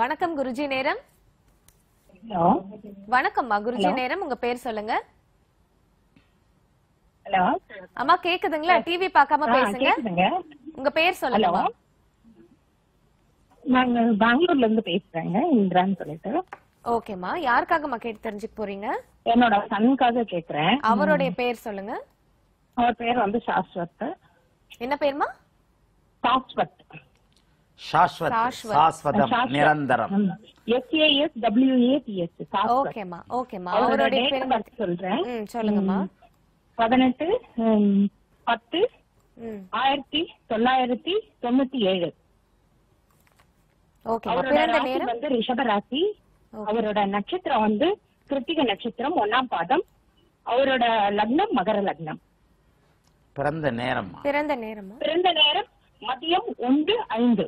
வணக்கம் குருஜி நேரம் ஹலோ வணக்கம்மா குருஜி நேரம் உங்க பேர் சொல்லுங்க ஹலோ அம்மா கேக்குதுங்களா டிவி பார்க்காம ஆ, பேசுங்க கேக்குதுங்க உங்க பேர் ஹலோ சொல்லுங்கம்மா நாங்க பெங்களூர்ல இருந்து பேசுறேங்க இந்திரான்னு சொல்லிட்டு ஓகேம்மா யாருக்காகம்மா கேட்டு தெரிஞ்சுக்க போறீங்க என்னோட சனுக்காக கேக்குறேன் அவருடைய பேர் சொல்லுங்க அவர் பேர் வந்து சாஸ்வத் என்ன பேருமா சாஸ்வத் சாஸ்வத் சாஸ்வத். சாஸ்வதம் நிரந்தரம் எஸ்ஏஎஸ் டபிள்யூஏடிஎஸ் சாஸ்வத் ஓகேம்மா ஓகேம்மா அவரோட அவருடைய டேட் பேர் பர்த் சொல்றேன் ம் சொல்லுங்கம்மா பதினெட்டு ம், பத்து ம் ஆயிரத்தி தொள்ளாயிரத்தி தொண்ணூத்தி ஏழு ஓகேம்மா அவரோட பிறந்த ராசி நேரம் வந்து ரிஷப ராசி Okay. அவரோட நட்சத்திரம் வந்து கிருத்திக நட்சத்திரம் ஒன்னாம் பாதம் அவரோட லக்னம் மகர லக்னம் பிறந்த நேரம்மா பிறந்த நேரமா பிறந்த நேரம் மதியம் ஒன்று ஐந்து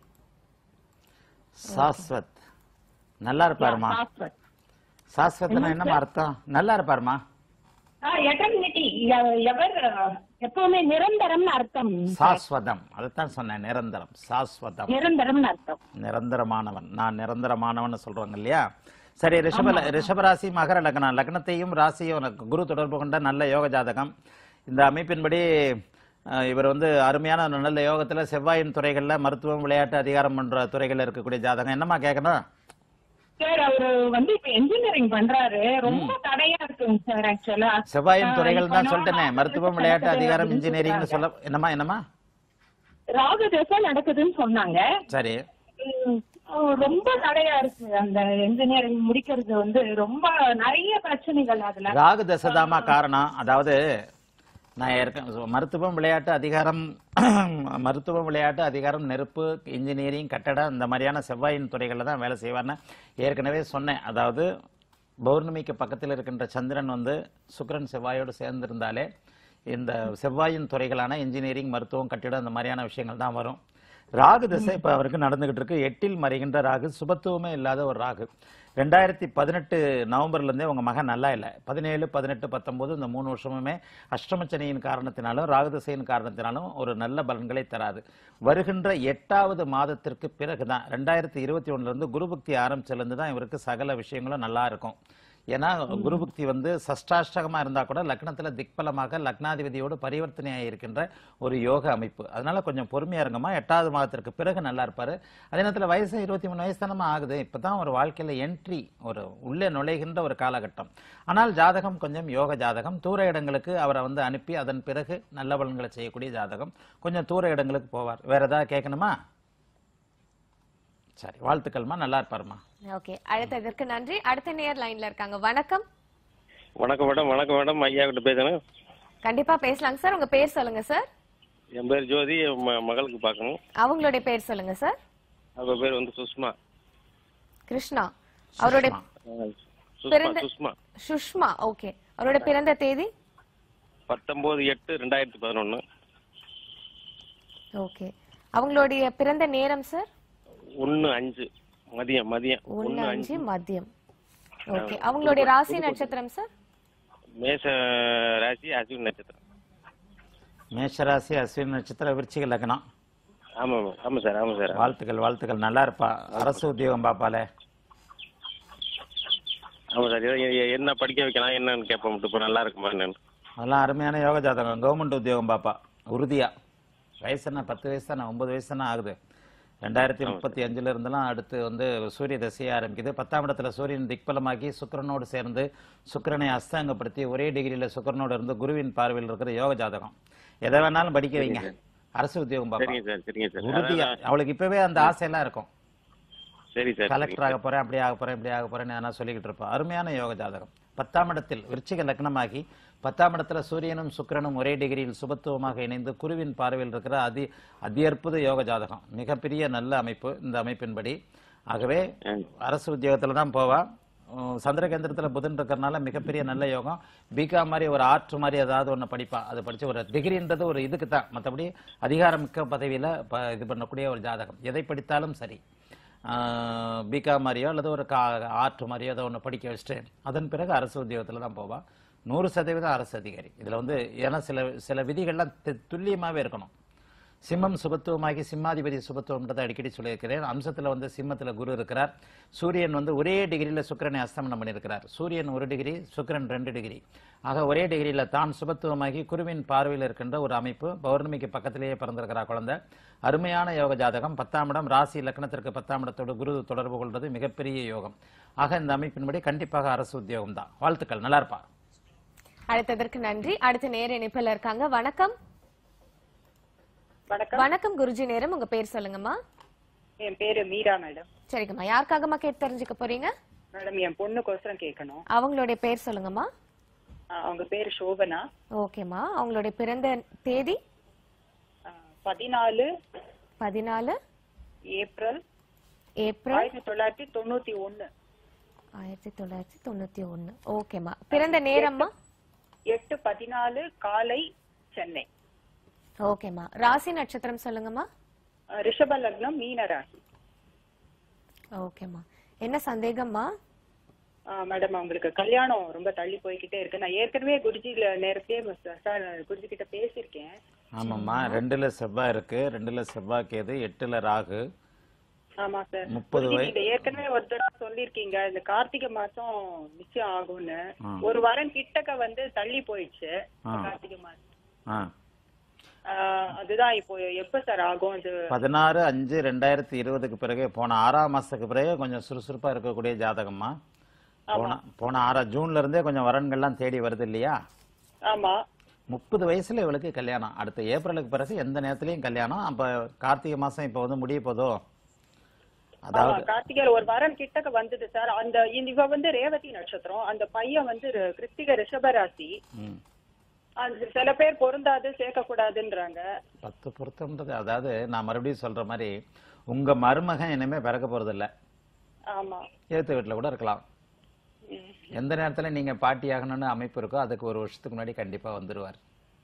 சாஸ்வத் நல்லா இருப்பாருமா சாஸ்வத். சாஸ்வத்னா என்னம்மா அர்த்தம் நல்லா இருப்பாருமா ஆ, eternity. எ- எவர் எப்பவுமே நிரந்தரம்னு அர்த்தம் சாஸ்வதம் அதைத்தான் சொன்னேன் நிரந்தரம் சாஸ்வதம் நிரந்தரம்னு அர்த்தம் நிரந்தரமானவன் நான் நிரந்தரமானவன் சொல்றாங்க இல்லையா சரி ரிஷப ரிஷபராசி மகர லக்னம் லக்னத்தையும் ராசியும் உனக்கு குரு தொடர்பு கொண்ட நல்ல யோக ஜாதகம் இந்த அமைப்பின்படி அஹ், இவர் வந்து அருமையான ஒரு நல்ல யோகத்துல செவ்வாயின் துறைகள்ல மருத்துவம் விளையாட்டு அதிகாரம் பண்ற துறைகள்ல இருக்கக்கூடிய ஜாதகம் என்னம்மா கேட்கணும் சார் அவரு வந்து இப்ப என்ஜினியரிங் பண்றாரு ரொம்ப தடையா இருக்குங்க சார் ஆக்சுவலா செவ்வாயின் துறைகள் தான் சொல்லிட்டேனே மருத்துவம் விளையாட்டு அதிகாரம் இன்ஜினியரிங்னு சொல்ல என்னம்மா என்னம்மா ராகு தசை நடக்குதுன்னு சொன்னாங்க சரி ம், அஹ் ரொம்ப தடையா இருக்கு அந்த என்ஜினியரிங் முடிக்கிறது வந்து ரொம்ப நிறைய பிரச்சனைகள் அதுல ராகு தசதாமா காரணம் அதாவது நான் ஏற்க மருத்துவம் விளையாட்டு அதிகாரம் மருத்துவம் விளையாட்டு அதிகாரம் நெருப்பு இன்ஜினியரிங் கட்டடம் இந்த மாதிரியான செவ்வாயின் துறைகளில் தான் வேலை செய்வார்னு ஏற்கனவே சொன்னேன் அதாவது பௌர்ணமிக்கு பக்கத்தில் இருக்கின்ற சந்திரன் வந்து சுக்கிரன் செவ்வாயோடு சேர்ந்திருந்தாலே இந்த செவ்வாயின் துறைகளான இன்ஜினியரிங் மருத்துவம் கட்டிடம் இந்த மாதிரியான விஷயங்கள் தான் வரும் ராகு திசை இப்போ அவருக்கு நடந்துகிட்டு இருக்கு எட்டில் மறைகின்ற ராகு சுபத்துவமே இல்லாத ஒரு ராகு ரெண்டாயிரத்தி பதினெட்டு நவம்பர்லேருந்தே உங்கள் மகன் நல்லா இல்லை பதினேழு பதினெட்டு பத்தொம்போது இந்த மூணு வருஷமுமே அஷ்டமச்சனியின் காரணத்தினாலும் ராகு திசையின் காரணத்தினாலும் ஒரு நல்ல பலன்களை தராது வருகின்ற எட்டாவது மாதத்திற்கு பிறகு தான் ரெண்டாயிரத்தி இருபத்தி ஒன்றுலேருந்து குருபக்தி ஆரம்பிச்சிலேருந்து தான் இவருக்கு சகல விஷயங்களும் நல்லா இருக்கும் ஏன்னா குருபக்தி வந்து சஷ்டாஷ்டகமா இருந்தா கூட லக்னத்துல திக்பலமாக லக்னாதிபதியோடு பரிவர்த்தனையாக இருக்கின்ற ஒரு யோக அமைப்பு அதனால கொஞ்சம் பொறுமையா இருங்கம்மா எட்டாவது மாதத்திற்கு பிறகு நல்லா இருப்பாரு அதே நேரத்துல வயசு இருபத்தி மூணு வயசு தானமா ஆகுது இப்பதான் ஒரு வாழ்க்கையில என்ட்ரி ஒரு உள்ளே நுழைகின்ற ஒரு காலகட்டம் ஆனால் ஜாதகம் கொஞ்சம் யோக ஜாதகம் தூர இடங்களுக்கு அவரை வந்து அனுப்பி அதன் பிறகு நல்ல பலன்களை செய்யக்கூடிய ஜாதகம் கொஞ்சம் தூர இடங்களுக்கு போவார் வேற ஏதாவது கேட்கணுமா சரி வாழ்த்துக்கள்மா நல்லா இருப்பாருமா ஓகே அழைத்ததற்கு நன்றி அடுத்த நேர் லைன்ல இருக்காங்க வணக்கம் வணக்கம் மேடம் வணக்கம் மேடம் ஐயா கிட்ட பேசுறேன் கண்டிப்பா பேசலாங்க சார் உங்க பேர் சொல்லுங்க சார் என் பேர் ஜோதி என் ம- மகளுக்கு பார்க்கணும் அவங்களுடைய பேர் சொல்லுங்க சார் அவங்க பேர் வந்து சுஷ்மா கிருஷ்ணா அவருடைய அஹ் சுஷ்மா பிறந்த- சுஷ்மா சுஷ்மா ஓகே அவரோட பிறந்த தேதி பத்தொன்பது எட்டு ரெண்டாயிரத்தி பதினொன்னு ஓகே அவங்களுடைய பிறந்த நேரம் சார் ஒன்னு அஞ்சு மதியம் மதியம் ஒன்னு ஒன்னு அஞ்சு அஞ்சு மதியம் ஓகே அவங்களுடைய ராசி நட்சத்திரம் சார் மேச ராசி அஸ்வின் நட்சத்திரம் மேஷராசி அஸ்வின் நட்சத்திர விருச்சிக லக்னம் ஆமா மேம் ஆமா சார் ஆமா சார் வாழ்த்துக்கள் வாழ்த்துக்கள் நல்லா இருப்பா அரசு உத்தியோகம் பாப்பாலே ஆமா சார் எ- எ- என்ன படிக்க வைக்கலாம் என்னன்னு கேட்போம் இப்போ நல்லா இருக்குமா என்னன்னு அதெல்லாம் அருமையான யோக ஜாதகம் கவர்மெண்ட் உத்தியோகம் பாப்பா உறுதியா வயசு என்ன பத்து வயசு தானே ஒன்பது வயசு தானே ஆகுது ரெண்டாயிரத்தி முப்பத்தி அஞ்சுல இருந்தெல்லாம் அடுத்து வந்து சூரிய தசையை ஆரம்பிக்குது பத்தாம் இடத்துல சூரியன் திக்பலமாக்கி சுக்கிரனோடு சேர்ந்து சுக்கிரனை அஸ்தாங்கப்படுத்தி ஒரே டிகிரியில சுக்கிரனோடு இருந்து குருவின் பார்வையில் இருக்கிற யோக ஜாதகம் எதை வேணாலும் படிக்க வைங்க அரசு உத்தியோகம் பாப்பா சரிங்க சார் சரிங்க சார் உறுதியா அதான், அவளுக்கு இப்பவே அந்த ஆசையெல்லாம் இருக்கும் சரி சார் கலெக்டர் ஆக போறேன் அப்படி ஆக போறேன் இப்படி ஆக போறேன்னு நான் சொல்லிக்கிட்டு இருப்பேன் அருமையான யோக ஜாதகம் பத்தாம் இடத்தில் விருச்சிக லக்னமாகி பத்தாம் இடத்துல சூரியனும் சுக்கிரனும் ஒரே டிகிரியில் சுபத்துவமாக இணைந்து குருவின் பார்வையில் இருக்கிற அதி அத்தியற்புத யோக ஜாதகம் மிகப்பெரிய நல்ல அமைப்பு இந்த அமைப்பின்படி ஆகவே ம். அரசு உத்தியோகத்துல தான் போவா உம், சந்திரகேந்திரத்துல புதன் இருக்கிறனால மிகப்பெரிய நல்ல யோகம் பிகா மாதிரி ஒரு ஆற்று மாதிரி ஏதாவது ஒண்ணு படிப்பா அது படிச்சு ஒரு டிகிரின்றது ஒரு இதுக்கு தான் மற்றபடி அதிகாரமிக்க பதவியில ப- இது பண்ணக்கூடிய ஒரு ஜாதகம் எதை படித்தாலும் சரி பிகா மாதிரியோ அல்லது ஒரு கா ஆர்ட் மாதிரியோ ஏதோ ஒன்று படிக்க வச்சுட்டு அதன் பிறகு அரசு உத்தியோகத்தில் தான் போவா நூறு சதவீதம் அரசு அதிகாரி இதில் வந்து ஏன்னா சில சில விதிகள்லாம் து- துல்லியமாவே இருக்கணும் சிம்மம் சுபத்துவமாகி சிம்மாதிபதி சுபத்துவம்ன்றதை அடிக்கடி சொல்லியிருக்கிறேன் அம்சத்துல வந்து சிம்மத்துல குரு இருக்கிறார் சூரியன் வந்து ஒரே டிகிரியில சுக்கிரனை அஸ்தமனம் பண்ணியிருக்கிறார் சூரியன் ஒரு டிகிரி சுக்கிரன் ரெண்டு டிகிரி ஆக ஒரே டிகிரியில தான் சுபத்துவமாகி குருவின் பார்வையில் இருக்கின்ற ஒரு அமைப்பு பௌர்ணமிக்கு பக்கத்திலேயே பிறந்திருக்கிறா குழந்தை அருமையான யோக ஜாதகம் பத்தாம் இடம் ராசி லக்னத்திற்கு பத்தாம் இடத்தோடு குரு தொடர்பு கொள்வது மிகப்பெரிய யோகம் ஆக இந்த அமைப்பின்படி கண்டிப்பாக அரசு உத்தியோகம் தான் வாழ்த்துக்கள் நல்லா இருப்பா அடுத்ததற்கு நன்றி அடுத்த நேர இணைப்புல இருக்காங்க வணக்கம் வணக்கம் வணக்கம் குருஜி நேரம் உங்க பேர் சொல்லுங்கம்மா என் பேரு மீரா மேடம் சரிங்கம்மா யாருக்காகம்மா கேட்டு தெரிஞ்சுக்க போறீங்க மேடம் என் பொண்ணுக்கோசரம் கேட்கணும் அவங்களுடைய பேர் சொல்லுங்கம்மா ஆஹ் அவங்க பேரு சோபனா ஓகேம்மா அவங்களுடைய பிறந்த தேதி ஆஹ் பதினாலு பதினாலு ஏப்ரல் ஏப்ரல் ஆயிரத்தி தொள்ளாயிரத்தி தொண்ணூத்தி ஒண்ணு ஆயிரத்தி தொள்ளாயிரத்தி தொண்ணூத்தி ஒண்ணு ஓகேம்மா பிறந்த நேரம்மா எட்டு பதினாலு காலை சென்னை ஓகேம்மா ராசி நட்சத்திரம் சொல்லுங்கம்மா ஆஹ் ரிஷப லக்னம் மீன ராசி ஓகேம்மா என்ன சந்தேகம்மா ஆஹ் மேடம் அவங்களுக்கு கல்யாணம் ரொம்ப தள்ளி போய்கிட்டே இருக்கு நான் ஏற்கனவே குருஜில நேரத்தையே சார் குருஜி கிட்ட பேசியிருக்கேன் ஆமாம்மா ரெண்டுல செவ்வாய் இருக்கு ரெண்டுல செவ்வாய் கேது எட்டுல ராகு ஆமா சார் முப்பது குருஜி வய- நீங்க ஏற்கனவே ஒரு தடவை சொல்லிருக்கீங்க இந்த கார்த்திகை மாசம் நிச்சயம் ஆகும்னு ஆ. ஒரு வாரம் கிட்டக்க வந்து தள்ளி போயிடுச்சு ஆ. கார்த்திகை மாசம் ஆ ஆஹ் அதுதான் இப்போ எப்ப சார் ஆகும் இது பதினாறு அஞ்சு ரெண்டாயிரத்தி இருபதுக்கு பிறகு போன ஆறாம் மாசத்துக்கு பிறகு கொஞ்சம் சுறுசுறுப்பா இருக்கக்கூடிய ஜாதகம்மா போன போன ஆறா ஜூன்ல இருந்தே கொஞ்சம் வரன்கள்லாம் தேடி வருது இல்லையா ஆமா முப்பது வயசுல இவளுக்கு கல்யாணம் அடுத்த ஏப்ரலுக்கு பிறகு எந்த நேரத்திலயும் கல்யாணம் அப்ப கார்த்திகை மாசம் இப்ப வந்து முடிய போதோ ஆமா அதாவது கார்த்திகை ஒரு வாரம் கிட்டக்க வந்தது சார் அந்த இந்த- இவ வந்து ரேவதி நட்சத்திரம் அந்த பையன் வந்து ரி- கிருத்திக ரிஷபராசி ம், அந்த சில பேர் பொருந்தாது சேர்க்க கூடாதுன்றாங்க பத்து பொருத்தம்ன்றது அதாவது நான் மறுபடியும் சொல்ற மாதிரி உங்க மருமகன் இனிமே பிறக்க போறது இல்ல ஆமா எழுத்து வீட்டுல கூட இருக்கலாம் ம். எந்த நேரத்துல நீங்க பாட்டி ஆகணும்னு அமைப்பு இருக்கோ அதுக்கு ஒரு வருஷத்துக்கு முன்னாடி கண்டிப்பா வந்துருவார்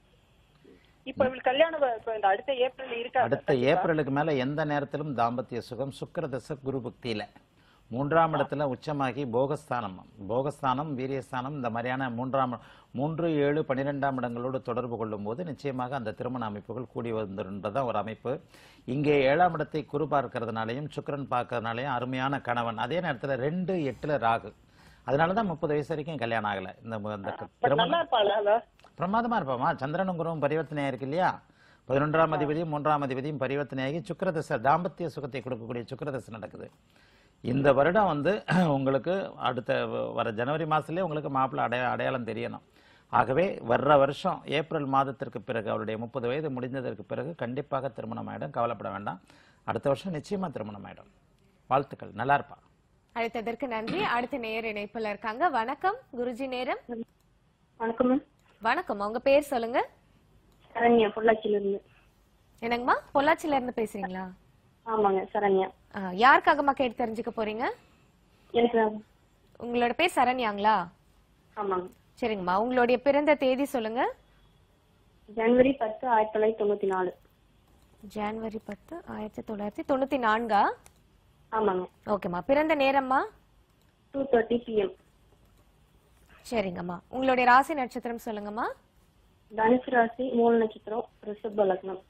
இப்ப இவளுக்கு கல்யாணம் வ- இப்ப இந்த அடுத்த ஏப்ரல் இருக்கா அடுத்த ஏப்ரலுக்கு மேல எந்த நேரத்திலும் தாம்பத்திய சுகம் சுக்கிரதச குரு புக்தியில மூன்றாம் இடத்துல உச்சமாகி போகஸ்தானம் போகஸ்தானம் வீரியஸ்தானம் இந்த மாதிரியான மூன்றாம் மூன்று ஏழு பன்னிரெண்டாம் இடங்களோடு தொடர்பு கொள்ளும் போது நிச்சயமாக அந்த திருமண அமைப்புகள் கூடி வந்துன்றதான் ஒரு அமைப்பு இங்கே ஏழாம் இடத்தை குரு பார்க்கறதுனாலையும் சுக்கிரன் பார்க்கறதுனாலையும் அருமையான கணவன் அதே நேரத்துல ரெண்டு எட்டுல ராகு அதனாலதான் முப்பது வயசு வரைக்கும் கல்யாணம் ஆகல இந்த இந்த பட் திருமணம் நல்லா இருப்பாளா அவ பிரமாதமா இருப்பாமா சந்திரனும் குருவும் பரிவர்த்தனையா இருக்கு இல்லையா பதினொன்றாம் அதிபதியும் மூன்றாம் அதிபதியும் பரிவர்த்தனையாகி சுக்கிரதசை தாம்பத்திய சுகத்தை கொடுக்கக்கூடிய சுக்கிரதசை நடக்குது இந்த வருடம் வந்து உங்களுக்கு அடுத்த வ- வர ஜனவரி மாசத்துலயே உங்களுக்கு மாப்பிள்ளை அடைய அடையாளம் தெரியணும் ஆகவே வர்ற வருஷம் ஏப்ரல் மாதத்திற்கு பிறகு அவருடைய முப்பது வயது முடிந்ததற்கு பிறகு கண்டிப்பாக திருமணம் ஆயிடும் கவலைப்பட வேண்டாம் அடுத்த வருஷம் நிச்சயமா திருமணம் ஆயிடும் வாழ்த்துக்கள் நல்லா இருப்பா அடுத்ததற்கு நன்றி அடுத்த நேர இணைப்புல இருக்காங்க வணக்கம் குருஜி நேரம் வணக்கம் மேம் வணக்கம் உங்க பேர் சொல்லுங்க சரண்யா பொள்ளாச்சியில இருந்து என்னங்கம்மா பொள்ளாச்சில இருந்து பேசுறீங்களா ஆமாங்க சரண்யா ஆ, யாருக்காகம்மா கேட்டு தெரிஞ்சுக்க போறீங்க எனக்கு உங்களோட பேர் சரண்யாங்களா ஆமாங்க சரிங்கம்மா உங்களுடைய பிறந்த தேதி சொல்லுங்க ஜனவரி பத்து ஆயிரத்தி தொள்ளாயிரத்தி தொண்ணூத்தி நாலு ஜனவரி பத்து ஆயிரத்தி தொள்ளாயிரத்தி தொண்ணூத்தி நான்கா ஆமாங்க ஓகேம்மா பிறந்த நேரம்மா டூ தேர்ட்டி பிஎம் சரிங்கம்மா உங்களுடைய ராசி நட்சத்திரம் சொல்லுங்கம்மா தனுசு ராசி மூல நட்சத்திரம் ரிஷப லக்னம்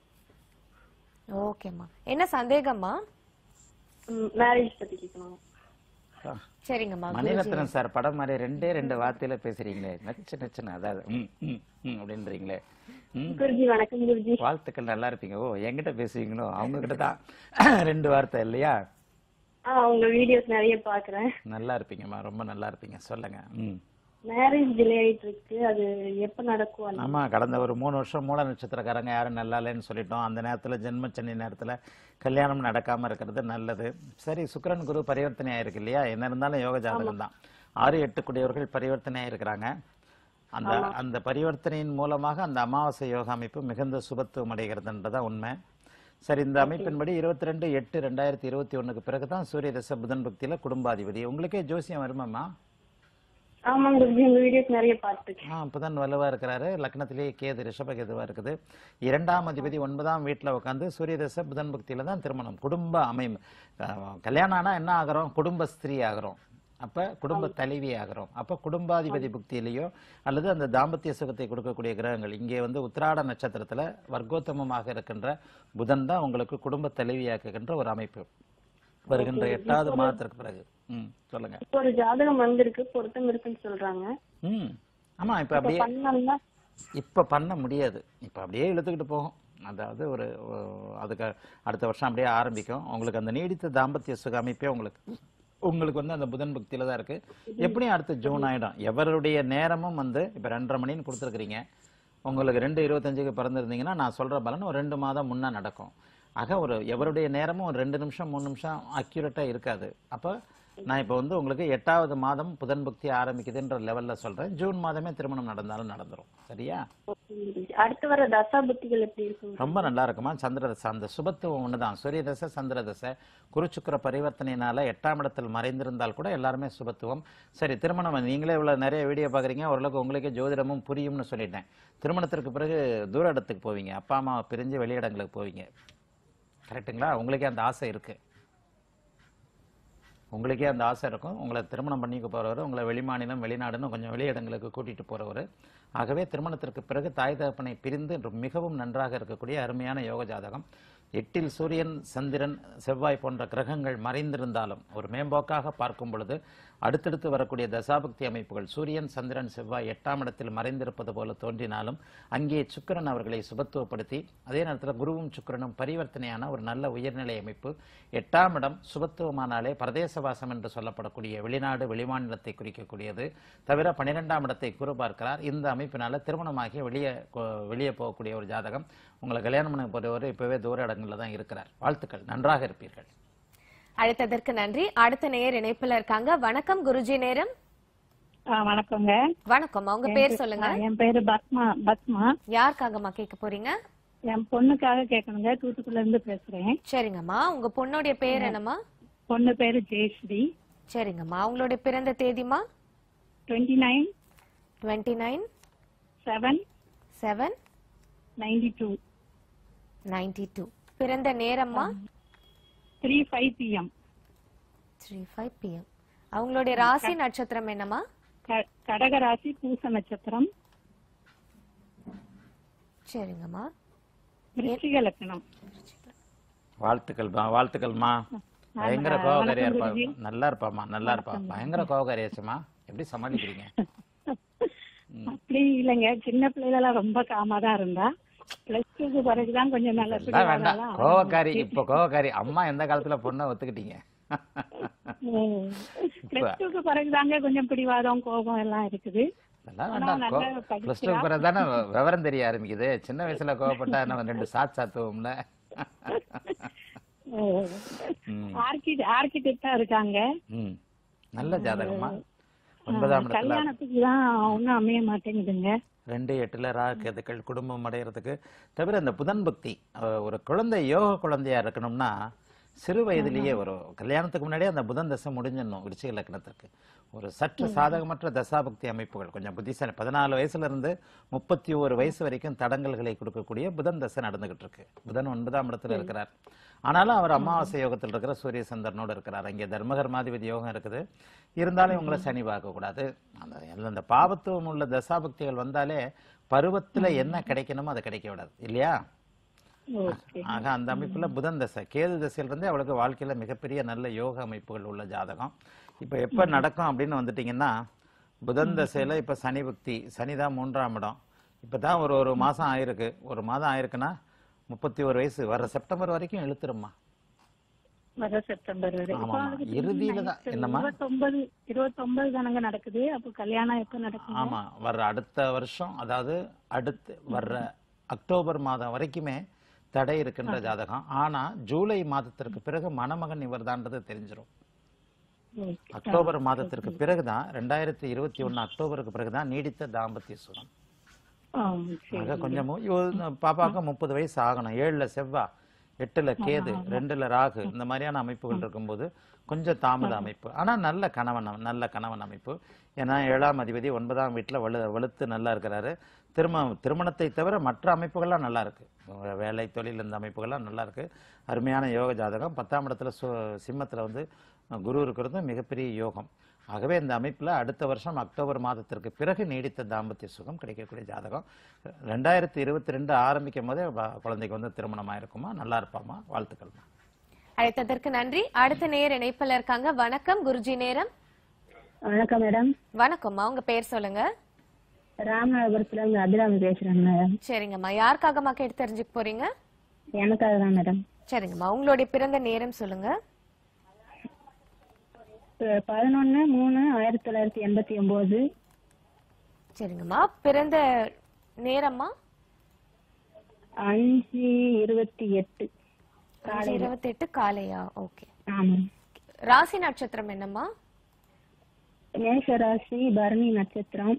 ஓகேம்மா என்ன சந்தேகம்மா மேரேஜ் பத்தி கேட்கணும் சரிங்கம்மா மணிரத்னம் சார் படம் மாதிரி ரெண்டே ரெண்டு வார்த்தையில பேசுறீங்களே நச்சு நச்சுன்னு அதாவது ம், ம், ம் அப்படின்றீங்களே ம் குருஜி வணக்கம் குருஜி வாழ்த்துக்கள் நல்லா இருப்பீங்க ஓ என்கிட்ட பேசுவீங்களோ அவங்க கிட்ட தான் ரெண்டு வார்த்தை இல்லையா ஆ உங்க வீடியோஸ் நிறைய பாக்குறேன் நல்லா இருப்பீங்கம்மா ரொம்ப நல்லா இருப்பீங்க சொல்லுங்க ம் மேரேஜ் டிலே ஆயிட்டு இருக்கு அது எப்ப நடக்கும் அந்த- ஆமா கடந்த ஒரு மூணு வருஷம் மூல நட்சத்திரக்காரங்க யாரும் நல்லா இல்லைன்னு சொல்லிட்டோம் அந்த நேரத்துல ஜென்மச்சனி நேரத்துல கல்யாணம் நடக்காம இருக்கிறது நல்லது சரி சுக்கிரன் குரு பரிவர்த்தனை ஆயிருக்கு இல்லையா என்ன இருந்தாலும் யோக ஜாதகம் தான் ஆறு எட்டு குடியவர்கள் பரிவர்த்தனை ஆயிருக்கிறாங்க அந்த அந்த பரிவர்த்தனையின் மூலமாக அந்த அமாவாசை யோக அமைப்பு மிகுந்த சுபத்துவம் அடைகிறதுன்றதான் உண்மை சரி இந்த அமைப்பின்படி இருபத்தி ரெண்டு எட்டு ரெண்டாயிரத்தி இருபத்தி ஒண்ணுக்கு பிறகுதான் சூரிய தசை புதன் பக்தியில குடும்பாதிபதி உங்களுக்கே ஜோசியம் வருமாம்மா ஆமாங்க குருஜி உங்க வீடியோஸ் நிறைய பார்த்துருக்கேன் ஆ புதன் வலுவா இருக்கிறாரு லக்னத்திலேயே கேது ரிஷப கேதுவா இருக்குது இரண்டாம் அதிபதி ஒன்பதாம் வீட்டுல உட்காந்து சூரிய தசை புதன் பக்தியில தான் திருமணம் குடும்ப அமையும் அஹ், கல்யாணம் ஆனா என்ன ஆகிறோம் குடும்ப ஸ்திரீ ஆகிறோம் அப்ப குடும்ப தலைவி ஆகிறோம் அப்ப குடும்பாதிபதி புக்தியிலேயோ அல்லது அந்த தாம்பத்திய சுகத்தை கொடுக்கக்கூடிய கிரகங்கள் இங்கே வந்து உத்திராட நட்சத்திரத்துல வர்க்கோத்தமமாக இருக்கின்ற புதன் தான் உங்களுக்கு குடும்ப தலைவியாக்குகின்ற ஒரு அமைப்பு வருகின்ற எட்டாவது மாதத்திற்கு பிறகு ம் சொல்லுங்க இப்போ ஒரு ஜாதகம் வந்திருக்கு பொருத்தம் இருக்குன்னு சொல்றாங்க ம் ஆமா இப்ப இப்ப அப்படியே பண்ணோம்னா இப்ப பண்ண முடியாது இப்ப அப்படியே இழுத்துக்கிட்டு போகும் அதாவது ஒரு ஓ, அதுக்கு அடுத்த வருஷம் அப்படியே ஆரம்பிக்கும் உங்களுக்கு அந்த நீடித்த தாம்பத்திய சுக அமைப்பே உங்களுக்கு உங்களுக்கு வந்து அந்த புதன் பக்தியில தான் இருக்கு எப்படியும் அடுத்து ஜூன் ஆயிடும் எவருடைய நேரமும் வந்து இப்ப ரெண்டரை மணின்னு கொடுத்துருக்கீங்க உங்களுக்கு ரெண்டு இருபத்தஞ்சுக்கு பிறந்திருந்தீங்கன்னா நான் சொல்ற பலன் ஒரு ரெண்டு மாதம் முன்னா நடக்கும் ஆக ஒரு எவருடைய நேரமும் ஒரு ரெண்டு நிமிஷம் மூணு நிமிஷம் அக்யூரேட்டா இருக்காது அப்ப நான் இப்போ வந்து உங்களுக்கு எட்டாவது மாதம் புதன் பக்தி ஆரம்பிக்குதுன்ற லெவல்ல சொல்றேன் ஜூன் மாதமே திருமணம் நடந்தாலும் நடந்துரும் சரியா அடுத்து வர தசா புத்திகள் எப்படி இருக்கும் ரொம்ப நல்லா இருக்குமா சந்திர தசை அந்த சுபத்துவம் ஒண்ணுதான் சூரிய தசை சந்திர தசை குருச்சுக்கர பரிவர்த்தனையினால எட்டாம் இடத்தில் மறைந்திருந்தால் கூட எல்லாருமே சுபத்துவம் சரி திருமணம் நீங்களே இவ்வளவு நிறைய வீடியோ பாக்குறீங்க ஓரளவுக்கு உங்களுக்கே ஜோதிடமும் புரியும்னு சொல்லிட்டேன் திருமணத்திற்கு பிறகு தூர இடத்துக்கு போவீங்க அப்பா அம்மா பிரிஞ்சு வெளியிடங்களுக்கு போவீங்க கரெக்ட்டுங்களா உங்களுக்கே அந்த ஆசை இருக்கு உங்களுக்கே அந்த ஆசை இருக்கும் உங்களை திருமணம் பண்ணிக்க போறவர் உங்களை வெளிமாநிலம் வெளிநாடுன்னு கொஞ்சம் வெளியிடங்களுக்கு கூட்டிட்டு போறவர் ஆகவே திருமணத்திற்கு பிறகு தாய் தகப்பனை பிரிந்து மிகவும் நன்றாக இருக்கக்கூடிய அருமையான யோக ஜாதகம் எட்டில் சூரியன் சந்திரன் செவ்வாய் போன்ற கிரகங்கள் மறைந்திருந்தாலும் ஒரு மேம்போக்காக பார்க்கும் பொழுது அடுத்தடுத்து வரக்கூடிய தசாபக்தி அமைப்புகள் சூரியன் சந்திரன் செவ்வாய் எட்டாம் இடத்தில் மறைந்திருப்பது போல தோன்றினாலும் அங்கே சுக்கிரன் அவர்களை சுபத்துவப்படுத்தி அதே நேரத்தில் குருவும் சுக்கிரனும் பரிவர்த்தனையான ஒரு நல்ல உயர்நிலை அமைப்பு எட்டாம் இடம் சுபத்துவமானாலே பிரதேசவாசம் என்று சொல்லப்படக்கூடிய வெளிநாடு வெளிமாநிலத்தை குறிக்கக்கூடியது தவிர பன்னிரெண்டாம் இடத்தை குரு பார்க்கிறார் இந்த அமைப்பினால திருமணமாகி வெளியே கொ- வெளியே போகக்கூடிய ஒரு ஜாதகம் உங்களை கல்யாணம் பண்ண போறவர் இப்பவே தூர இடங்கள்ல தான் இருக்கிறார் வாழ்த்துக்கள் நன்றாக இருப்பீர்கள் அழைத்ததற்கு நன்றி அடுத்த நேயர் இணைப்புல இருக்காங்க வணக்கம் குருஜி நேரம் ஆ, வணக்கங்க வணக்கம் உங்க பேர் சொல்லுங்க ஆ, என் பேரு பத்மா பத்மா யாருக்காகம்மா கேட்க போறீங்க என் பொண்ணுக்காக கேட்கணுங்க தூத்துக்குள்ள இருந்து பேசுறேன் சரிங்கம்மா உங்க பொண்ணுடைய பேர் என்னம்மா பொண்ணு பேரு ஜெயஸ்ரீ சரிங்கம்மா உங்களுடைய பிறந்த தேதிமா twenty nine twenty nine seven seven ninety two ninety two பிறந்த நேரம்மா three five PM three five PM அவங்களுடைய ராசி நட்சத்திரம் என்னம்மா கடகராசி பூச நட்சத்திரம் சரிங்கம்மா விருச்சிக லக்னம் வாழ்த்துக்கள்மா வாழ்த்துக்கள்மா பயங்கர ஆமா, கோபக்காரியா வணக்கம் இருப்பா குருஜி. நல்லா இருப்பாம்மா நல்லா இருப்பா பயங்கர கோபக்காரியாச்சுமா எப்படி சமாளிக்கிறீங்க அப்படி இல்லைங்க சின்ன பிள்ளைகளெல்லாம் ரொம்ப காமா தான் இருந்தா பிளஸ் டூக்கு பிறகுதான் கொஞ்சம் நல்ல எல்லாம் வேண்டாம் கோவக்காரி இப்ப கோவக்காரி அம்மா எந்த காலத்துல பொண்ணை ஒத்துக்கிட்டீங்க பிளஸ் டூக்கு பிறகுதாங்க கொஞ்சம் பிடிவாதம் கோபம் எல்லாம் இருக்குது அதெல்லாம் ஆனா வேண்டாம் நல்லா பிளஸ் படிக்கிறா. டூ பிறகு தானே விவரம் தெரிய ஆரம்பிக்குது சின்ன வயசுல கோவப்பட்டா நம்ம ரெண்டு சாத் சாத்துவோம்ல ம், ஆர்கிட் ஆர்கிடெக்டா இருக்காங்க ம். நல்ல ஜாதகமா ஒன்பதாம் இடத்துல கல்யாணத்துக்கு தான் ஒண்ணும் அமைய மாட்டேங்குதுங்க ரெண்டு எட்டுல ராகேதுக்கள் குடும்பம் அடையிறதுக்கு தவிர இந்த புதன் பக்தி அஹ், ஒரு குழந்தை யோக குழந்தையா இருக்கணும்னா சிறு வயதிலேயே ஒரு கல்யாணத்துக்கு முன்னாடியே அந்த புதன் தசை முடிஞ்சிடணும் விருச்சிக லக்னத்திற்கு ஒரு சற்று சாதகமற்ற தசாபக்தி அமைப்புகள் கொஞ்சம் புத்திசாலி பதினாலு வயசுல இருந்து முப்பத்தி ஒரு வயசு வரைக்கும் தடங்கல்களை கொடுக்கக்கூடிய புதன் தசை நடந்துகிட்டு இருக்கு புதன் ஒன்பதாம் இடத்துல இருக்கிறார் ஆனாலும் அவர் அமாவாசை யோகத்தில் இருக்கிற சூரிய சந்திரனோடு இருக்கிறார் அங்கே தர்மகர்மாதிபதி யோகம் இருக்குது இருந்தாலும் இவங்களை சனி பார்க்க கூடாது அந்த எல்லாம் அந்த பாவத்துவம் உள்ள தசாபக்திகள் வந்தாலே பருவத்துல என்ன கிடைக்கணுமோ அதை கிடைக்க விடாது இல்லையா ஓகே ஆக அந்த அமைப்புல புதன் தசை கேது தசையில இருந்தே அவளுக்கு வாழ்க்கையில மிகப்பெரிய நல்ல யோக அமைப்புகள் உள்ள ஜாதகம் இப்ப எப்ப நடக்கும் அப்படின்னு வந்துட்டீங்கன்னா புதன் தசையில இப்ப சனி பக்தி சனி தான் மூன்றாம் இடம் இப்பதான் ஒரு ஒரு மாசம் ஆயிருக்கு ஒரு மாதம் ஆயிருக்குன்னா முப்பத்தி ஒரு வயசு வர செப்டம்பர் வரைக்கும் இழுத்துருமா வர செப்டம்பர் வரை ஆமா, இப்போ ஆமா. அதுக்கு இறுதியில தான். திரும்பி என்னம்மா? இருபத்தொன்பது இருபத்தொன்பது தானங்க நடக்குது அப்போ கல்யாணம் எப்ப நடக்கும் ஆமா வர்ற அடுத்த வருஷம் அதாவது அடுத்து வர்ற அக்டோபர் மாதம் வரைக்குமே தடை இருக்கின்ற ஜாதகம் ஆனா ஜூலை மாதத்திற்கு பிறகு மணமகன் இவர்தான்றது தெரிஞ்சிரும் ஓகே. அக்டோபர் மாதத்திற்கு பிறகுதான் ரெண்டாயிரத்தி இருபத்தி ஒண்ணு அக்டோபருக்கு பிறகுதான் நீடித்த தாம்பத்திய சுகம் ஆ, சரி ஆக கொஞ்சம் மு- இவ- பாப்பாவுக்கு முப்பது வயசு ஆகணும் ஏழுல செவ்வா எட்டுல கேது ரெண்டுல ராகு இந்த மாதிரியான அமைப்புகள் இருக்கும்போது கொஞ்சம் தாமத அமைப்பு ஆனா நல்ல கணவன் அம- நல்ல கணவன் அமைப்பு ஏன்னா ஏழாம் அதிபதி ஒன்பதாம் வீட்டுல வலு வலுத்து நல்லா இருக்கிறாரு திரும திருமணத்தை தவிர மற்ற அமைப்புகள்லாம் நல்லா இருக்கு வே- வேலை தொழில் இந்த அமைப்புகள்லாம் நல்லா இருக்கு அருமையான யோக ஜாதகம் பத்தாம் இடத்துல சு- சிம்மத்துல வந்து குரு இருக்கிறது மிகப்பெரிய யோகம் ஆகவே இந்த அமைப்புல அடுத்த வருஷம் அக்டோபர் மாதத்திற்கு பிறகு நீடித்த தாம்பத்திய சுகம் கிடைக்கக்கூடிய ஜாதகம் ரெண்டாயிரத்தி இருபத்தி ரெண்டு ஆரம்பிக்கும் போதே வ- குழந்தைக்கு வந்து திருமணம் ஆயிருக்குமா நல்லா இருப்பாமா வாழ்த்துக்கள்மா அழைத்ததற்கு நன்றி அடுத்த நேர் இணைப்புல இருக்காங்க வணக்கம் குருஜி நேரம் வணக்கம் மேடம் வணக்கம்மா உங்க பேர் சொல்லுங்க ராமநாதபுரத்துல இருந்து அபிராமி பேசுறேங்க மேடம் சரிங்கம்மா யாருக்காகம்மா கேட்டு தெரிஞ்சுக்க போறீங்க எனக்காக தான் மேடம் சரிங்கம்மா உங்களுடைய பிறந்த நேரம் சொல்லுங்க பதினொன்னு மூணு ஆயிரத்தி தொள்ளாயிரத்தி எண்பத்தி ஒன்பது சரிங்கம்மா பிறந்த நேரம்மா அஞ்சு இருபத்தி எட்டு இருபத்தி எட்டு காலையா ஓகே ஆமா ராசி நட்சத்திரம் என்னம்மா மேஷ ராசி பரணி நட்சத்திரம்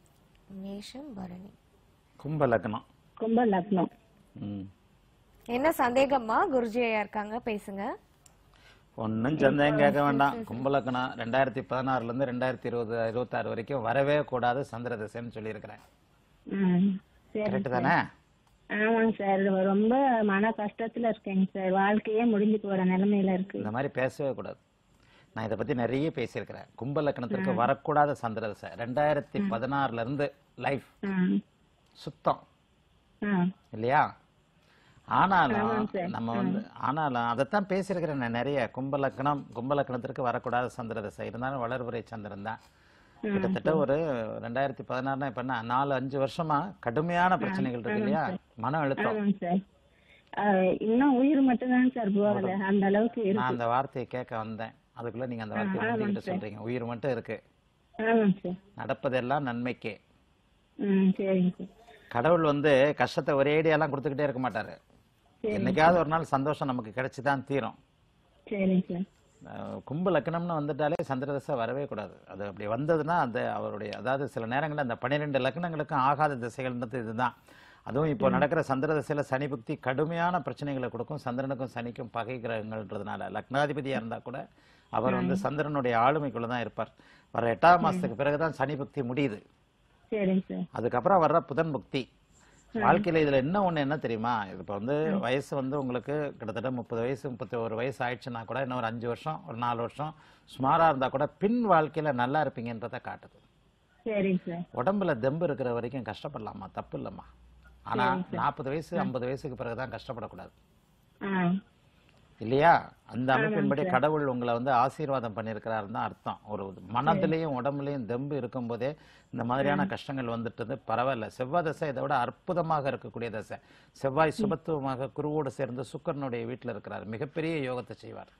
மேஷம் பரணி கும்ப லக்னம் கும்ப லக்னம் ம் என்ன சந்தேகம்மா குருஜி ஐயா இருக்காங்க பேசுங்க ஒன்றும் சந்தேகம் கேட்க வேண்டாம் கும்பலக்கணம் ரெண்டாயிரத்தி பதினாறுல இருந்து ரெண்டாயிரத்தி இருபது இருபத்தாறு வரைக்கும் வரவே கூடாது சந்திர திசைன்னு சொல்லியிருக்கிறேன் ம், சரி கரெக்ட் தானே ஆமாங்க சார் ரொம்ப மன கஷ்டத்துல இருக்கேங்க சார் வாழ்க்கையே முடிஞ்சு போற நிலைமையில இருக்கு இந்த மாதிரி பேசவே கூடாது நான் இதை பத்தி நிறைய பேசியிருக்கிறேன் கும்ப லக்னத்திற்கு வரக்கூடாத சந்திர திசை ரெண்டாயிரத்தி பதினாறுல இருந்து லைஃப் ம், சுத்தம் ம், இல்லையா ஆனாலும் ஆமாங்க சார். நம்ம வந்து ஆனாலும் அதைத்தான் பேசியிருக்கிறேன் நான் நிறைய கும்ப லக்னம் கும்ப லக்னத்திற்கு வரக்கூடாத சந்திர திசை இருந்தாலும் வளர்புரை சந்திரன் தான் கிட்டத்தட்ட ஒரு ரெண்டாயிரத்தி பதினாறுனா இப்ப என்ன நாலு அஞ்சு வருஷமா கடுமையான பிரச்சனைகள் இருக்கு இல்லையா மன அழுத்தம் ஆமாங்க சார் அஹ், இன்னும் உயிர் மட்டும்தாங்க சார் போகல அந்த அளவுக்கு நான் இருக்கு அந்த வார்த்தையை கேட்க வந்தேன் அதுக்குள்ள நீங்க அந்த வார்த்தையை புரிஞ்சுக்கிட்டு சொல்றீங்க உயிர் மட்டும் இருக்கு ஆமாங்க சார் நடப்பதெல்லாம் நன்மைக்கே ம் சரிங்க சார் கடவுள் வந்து கஷ்டத்தை ஒரேடியெல்லாம் கொடுத்துக்கிட்டே இருக்க மாட்டாரு என்னைக்காவது ஒரு நாள் சந்தோஷம் நமக்கு கிடைச்சுதான் தீரும் சரிங்க சார் அஹ் கும்ப லக்னம்னு வந்துட்டாலே சந்திரதசை வரவே கூடாது அது அப்படி வந்ததுன்னா அது அவருடைய அதாவது சில நேரங்களில் அந்த பன்னிரெண்டு லக்னங்களுக்கும் ஆகாத திசைகள்ன்றது இதுதான் அதுவும் இப்போ நடக்கிற சந்திர திசையில சனி புக்தி கடுமையான பிரச்சனைகளை கொடுக்கும் சந்திரனுக்கும் சனிக்கும் பகை கிரகங்கள்ன்றதுனால லக்னாதிபதியா இருந்தா கூட அவர் வந்து சந்திரனுடைய ஆளுமைக்குள்ள தான் இருப்பார் வர எட்டாம் மாசத்துக்கு பிறகுதான் சனி புக்தி முடியுது சரிங்க சார் அதுக்கப்புறம் வர்ற புதன் புக்தி வாழ்க்கையில இதுல என்ன ஒண்ணு என்ன தெரியுமா இது இப்ப வந்து வயசு வந்து உங்களுக்கு கிட்டத்தட்ட முப்பது வயசு முப்பத்தி ஒரு வயசு ஆயிடுச்சுன்னா கூட இன்னும் ஒரு அஞ்சு வருஷம் ஒரு நாலு வருஷம் சுமாரா இருந்தா கூட பின் வாழ்க்கையில நல்லா இருப்பீங்கன்றத காட்டுது சரிங்க சார் உடம்புல தெம்பு இருக்கிற வரைக்கும் கஷ்டப்படலாமா தப்பு இல்லம்மா ஆனா நாற்பது வயசு ஐம்பது வயசுக்கு பிறகுதான் கஷ்டப்படக்கூடாது ஆ இல்லையா அந்த அமைப்பின்படி கடவுள் உங்களை வந்து ஆசீர்வாதம் பண்ணியிருக்கிறாருன்னு தான் அர்த்தம் ஒரு மனதிலையும் உடம்புலையும் தெம்பு இருக்கும்போதே இந்த மாதிரியான கஷ்டங்கள் வந்துட்டது பரவாயில்ல செவ்வாய் தசை இதை விட அற்புதமாக இருக்கக்கூடிய தசை செவ்வாய் சுபத்துவமாக குருவோடு சேர்ந்து சுக்கரனுடைய வீட்டில் இருக்கிறார் மிகப்பெரிய யோகத்தை செய்வார்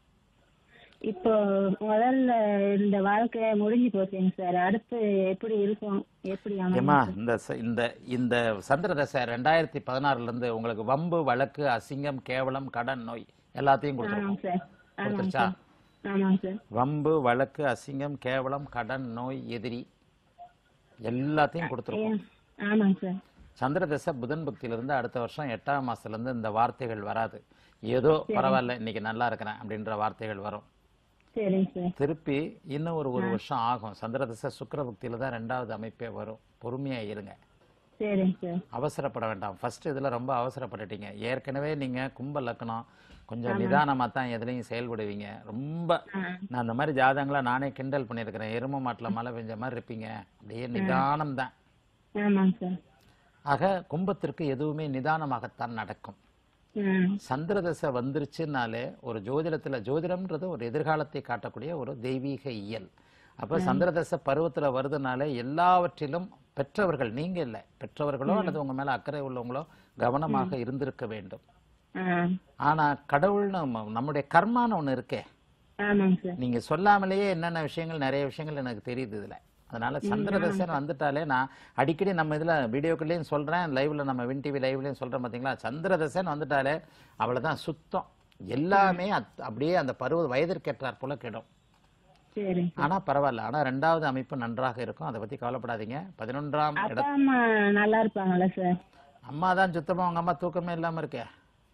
இப்போ முதல்ல இந்த வாழ்க்கை முடிஞ்சு போச்சுங்க சார் அடுத்து எப்படி இருக்கும் எப்படி அமையும் ஏமா இந்த ச- இந்த இந்த சந்திர தசை ரெண்டாயிரத்தி பதினாறுல இருந்து உங்களுக்கு வம்பு வழக்கு அசிங்கம் கேவலம் கடன் நோய் எல்லாத்தையும் கொடுத்துருக்கோம் ஆமாங்க சார் ஆமாங்க கொடுத்துருச்சா சார் ஆமாங்க சார் வம்பு வழக்கு அசிங்கம் கேவலம் கடன் நோய் எதிரி எல்லாத்தையும் கொடுத்துருக்கோம் ஏன்? ஆமாங்க சார் சந்திர தசை புதன் பக்தியில இருந்து அடுத்த வருஷம் எட்டாம் மாசத்துல இருந்து இந்த வார்த்தைகள் வராது ஏதோ பரவாயில்ல இன்னைக்கு நல்லா இருக்கிறேன் அப்படின்ற வார்த்தைகள் வரும் சரிங்க சார் திருப்பி இன்னும் ஒரு ஒரு வருஷம் ஆகும் சந்திர தசை சுக்கிர பக்தியில தான் ரெண்டாவது அமைப்பே வரும் பொறுமையா இருங்க சரிங்க சார் அவசரப்பட வேண்டாம் ஃபர்ஸ்ட் இதுல ரொம்ப அவசரப்பட்டுட்டீங்க ஏற்கனவே நீங்க கும்ப லக்னம் கொஞ்சம் நிதானமா தான் எதுலையும் செயல்படுவீங்க ரொம்ப நான் அந்த மாதிரி ஜாதகங்களை நானே கிண்டல் பண்ணியிருக்கிறேன் எரும மாட்டுல மழை பெஞ்ச மாதிரி இருப்பீங்க அப்படியே நிதானம் தான் ஆமாங்க சார் ஆக கும்பத்திற்கு எதுவுமே நிதானமாகத்தான் நடக்கும் ம் சந்திர தசை வந்துருச்சுனாலே ஒரு ஜோதிடத்துல ஜோதிடம்ன்றது ஒரு எதிர்காலத்தை காட்டக்கூடிய ஒரு தெய்வீக இயல் அப்ப சந்திர தசை பருவத்துல வருதுனாலே எல்லாவற்றிலும் பெற்றவர்கள் நீங்க இல்ல பெற்றவர்களோ அல்லது உங்க மேல அக்கறை உள்ளவங்களோ கவனமாக இருந்திருக்க வேண்டும் ஆ ஆனா கடவுள்னு நம்ம- நம்முடைய கர்மான்னு ஒண்ணு இருக்கே ஆமாங்க சார் நீங்க சொல்லாமலேயே என்னென்ன விஷயங்கள் நிறைய விஷயங்கள் எனக்கு தெரியுது இதுல அதனால சந்திர தசைன்னு வந்துட்டாலே நான் அடிக்கடி நம்ம இதுல வீடியோக்கள்லயும் சொல்றேன் லைவ்ல நம்ம வின் டிவி லைவ்லயும் சொல்றேன் பாத்தீங்களா சந்திர தசைன்னு வந்துட்டாலே அவ்வளவுதான் சுத்தம் எல்லாமே அத்- அப்படியே அந்த பருவ வயதிற்கேற்றாற் போல கெடும் சரிங்க ஆனா பரவாயில்ல ஆனா ரெண்டாவது அமைப்பு நன்றாக இருக்கும் அதை பத்தி கவலைப்படாதீங்க பதினொன்றாம் இட அப்பா அம்மா நல்லா இருப்பாங்களா சார் அம்மா தான் சுத்தமா உங்க அம்மா தூக்கமே இல்லாம இருக்கே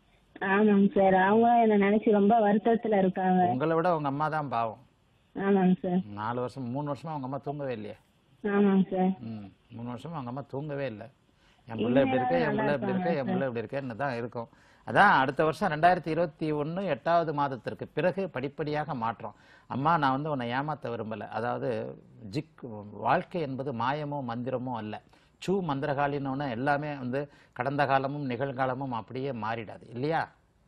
ஆமாங்க சார் அவங்க என்ன நினைச்சு ரொம்ப வருத்தத்துல இருக்காங்க உங்களை விட உங்க அம்மா தான் பாவம் ஆமாங்க சார் நாலு வருஷம் மூணு வருஷமா உங்க அம்மா தூங்கவே இல்லையே ஆமாங்க சார் ம் மூணு வருஷமா அவங்க அம்மா தூங்கவே இல்லை என் பிள்ளை இப்படி இருக்கு என் பிள்ளை இப்படி இருக்கு என் பிள்ளை இப்படி இருக்கேன்னு தான் இருக்கும் அதான் அடுத்த வருஷம் ரெண்டாயிரத்தி இருபத்தி ஒன்று எட்டாவது மாதத்திற்கு பிறகு படிப்படியாக மாற்றம் அம்மா நான் வந்து உன்னை ஏமாத்த விரும்பலை அதாவது ஜிக் வாழ்க்கை என்பது மாயமோ மந்திரமோ அல்ல சூ மந்திரகாலின்னு எல்லாமே வந்து கடந்த காலமும் நிகழ்காலமும் அப்படியே மாறிடாது இல்லையா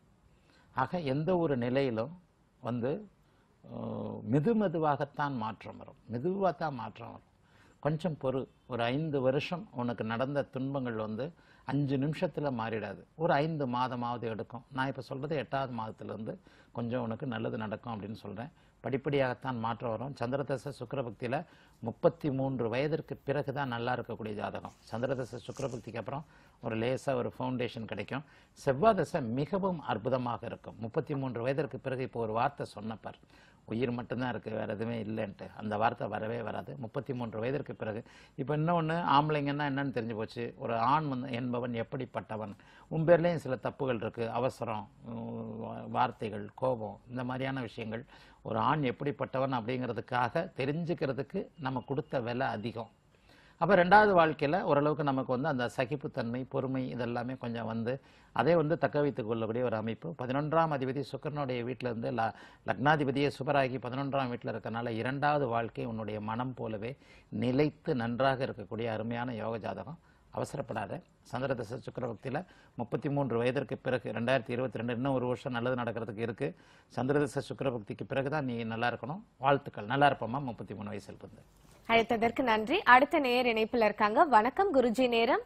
ஆக எந்த ஒரு நிலையிலும் வந்து அஹ், மெது மெதுவாகத்தான் மாற்றம் வரும் மெதுவாக தான் மாற்றம் வரும் கொஞ்சம் பொறு ஒரு ஐந்து வருஷம் உனக்கு நடந்த துன்பங்கள் வந்து அஞ்சு நிமிஷத்துல மாறிடாது ஒரு ஐந்து மாதமாவது எடுக்கும் நான் இப்போ சொல்றது எட்டாவது மாதத்துலேருந்து கொஞ்சம் உனக்கு நல்லது நடக்கும் அப்படின்னு சொல்றேன் படிப்படியாகத்தான் மாற்றம் வரும் சந்திரதச சுக்கிரபக்தியில முப்பத்தி மூன்று வயதிற்கு பிறகு தான் நல்லா இருக்கக்கூடிய ஜாதகம் சந்திரதச சுக்கிரபக்திக்கு அப்புறம் ஒரு லேசா ஒரு ஃபவுண்டேஷன் கிடைக்கும் செவ்வாய் தசை மிகவும் அற்புதமாக இருக்கும் முப்பத்தி மூன்று வயதிற்கு பிறகு இப்போ ஒரு வார்த்தை சொன்னப்பார் உயிர் மட்டும்தான் இருக்கு வேற எதுவுமே இல்லைன்ட்டு அந்த வார்த்தை வரவே வராது முப்பத்தி மூன்று வயதிற்கு பிறகு இப்போ இன்னொன்று ஆம்பளைங்கன்னா என்னன்னு தெரிஞ்சு போச்சு ஒரு ஆண் வந்து என்பவன் எப்படிப்பட்டவன் உன் பேர்லேயும் சில தப்புகள் இருக்கு அவசரம் உம், வார்த்தைகள் கோபம் இந்த மாதிரியான விஷயங்கள் ஒரு ஆண் எப்படிப்பட்டவன் அப்படிங்கிறதுக்காக தெரிஞ்சுக்கிறதுக்கு நம்ம கொடுத்த விலை அதிகம் அப்போ ரெண்டாவது வாழ்க்கையில் ஓரளவுக்கு நமக்கு வந்து அந்த சகிப்புத்தன்மை பொறுமை இதெல்லாமே கொஞ்சம் வந்து அதை வந்து தக்க வைத்துக் கொள்ளக்கூடிய ஒரு அமைப்பு பதினொன்றாம் அதிபதி சுக்கரனுடைய வீட்டில் இருந்து ல லக்னாதிபதியே சுபராகி பதினொன்றாம் வீட்டில் இருக்கறனால இரண்டாவது வாழ்க்கை உன்னுடைய மனம் போலவே நிலைத்து நன்றாக இருக்கக்கூடிய அருமையான யோக ஜாதகம் அவசரப்படாத சந்திரதச சுக்கரபக்தியில் முப்பத்தி மூன்று வயதிற்கு பிறகு ரெண்டாயிரத்தி இருபத்தி ரெண்டு இன்னும் ஒரு வருஷம் நல்லது நடக்கிறதுக்கு இருக்கு சந்திரதச சுக்கரபக்திக்கு பிறகு தான் நீ நல்லா இருக்கணும் வாழ்த்துக்கள் நல்லா இருப்போமா முப்பத்தி மூணு வயசுல இருந்து அழைத்ததற்கு நன்றி அடுத்த நேர் இணைப்புல இருக்காங்க வணக்கம் குருஜி நேரம்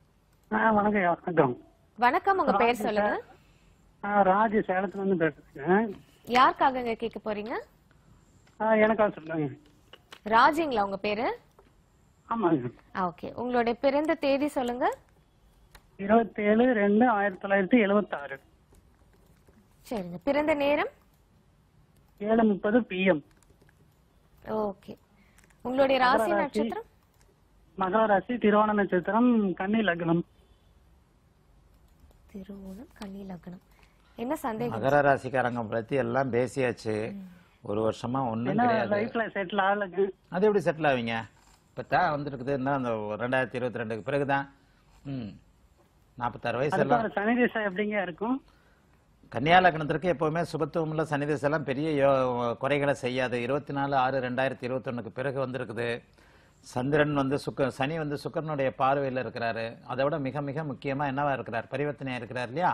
ஆ வணக்கம் வணக்கம் வணக்கம் உங்க பெயர் சொல்லுங்க ஆ ராஜ் சேலத்துல இருந்து பேசுறேன் யாருக்காகங்க கேட்க போறீங்க ஆ எனக்கா சொல்லுங்க ராஜிங்களா உங்க பேரு ஆமாங்க ஓகே உங்களுடைய பிறந்த தேதி சொல்லுங்க இருபத்தேழு ரெண்டு ஆயிரத்தி தொள்ளாயிரத்தி எழுபத்தாறு சரிங்க பிறந்த நேரம் ஏழு முப்பது பிஎம் ஓகே உங்களுடைய ராசி ராசி. நட்சத்திரம் மகர ராசி திருவோண நட்சத்திரம் கன்னி லக்னம் திருவோணம் கன்னி லக்னம் என்ன சந்தேகம் மகர ராசிக்காரங்க பத்தி எல்லாம் பேசியாச்சு ஒரு வருஷமா ஒண்ணும் என்ன கிடையாது லைஃப்ல செட்டில் ஆகலைங்க அது எப்படி செட்டில் ஆவீங்க இப்போ தான் வந்துருக்குது என்ன அந்த ரெண்டாயிரத்தி இருபத்தி ரெண்டுக்கு பிறகுதான் ம் நாற்பத்தாறு வயசு அதுக்கு எல்லாம் ஒரு சனி திசை எப்படிங்க இருக்கும் கன்னியா லக்னத்திற்கு எப்பவுமே சுபத்துவமுள்ள சனி எல்லாம் பெரிய யோ- குறைகளை செய்யாது இருபத்தி நாலு ஆறு ரெண்டாயிரத்தி இருபத்தொன்னுக்கு பிறகு வந்திருக்குது சந்திரன் வந்து சுக்க சனி வந்து சுக்கரனுடைய பார்வையில் இருக்கிறாரு அதை விட மிக மிக முக்கியமா என்னவா இருக்கிறார் பரிவர்த்தனையா இருக்கிறார் இல்லையா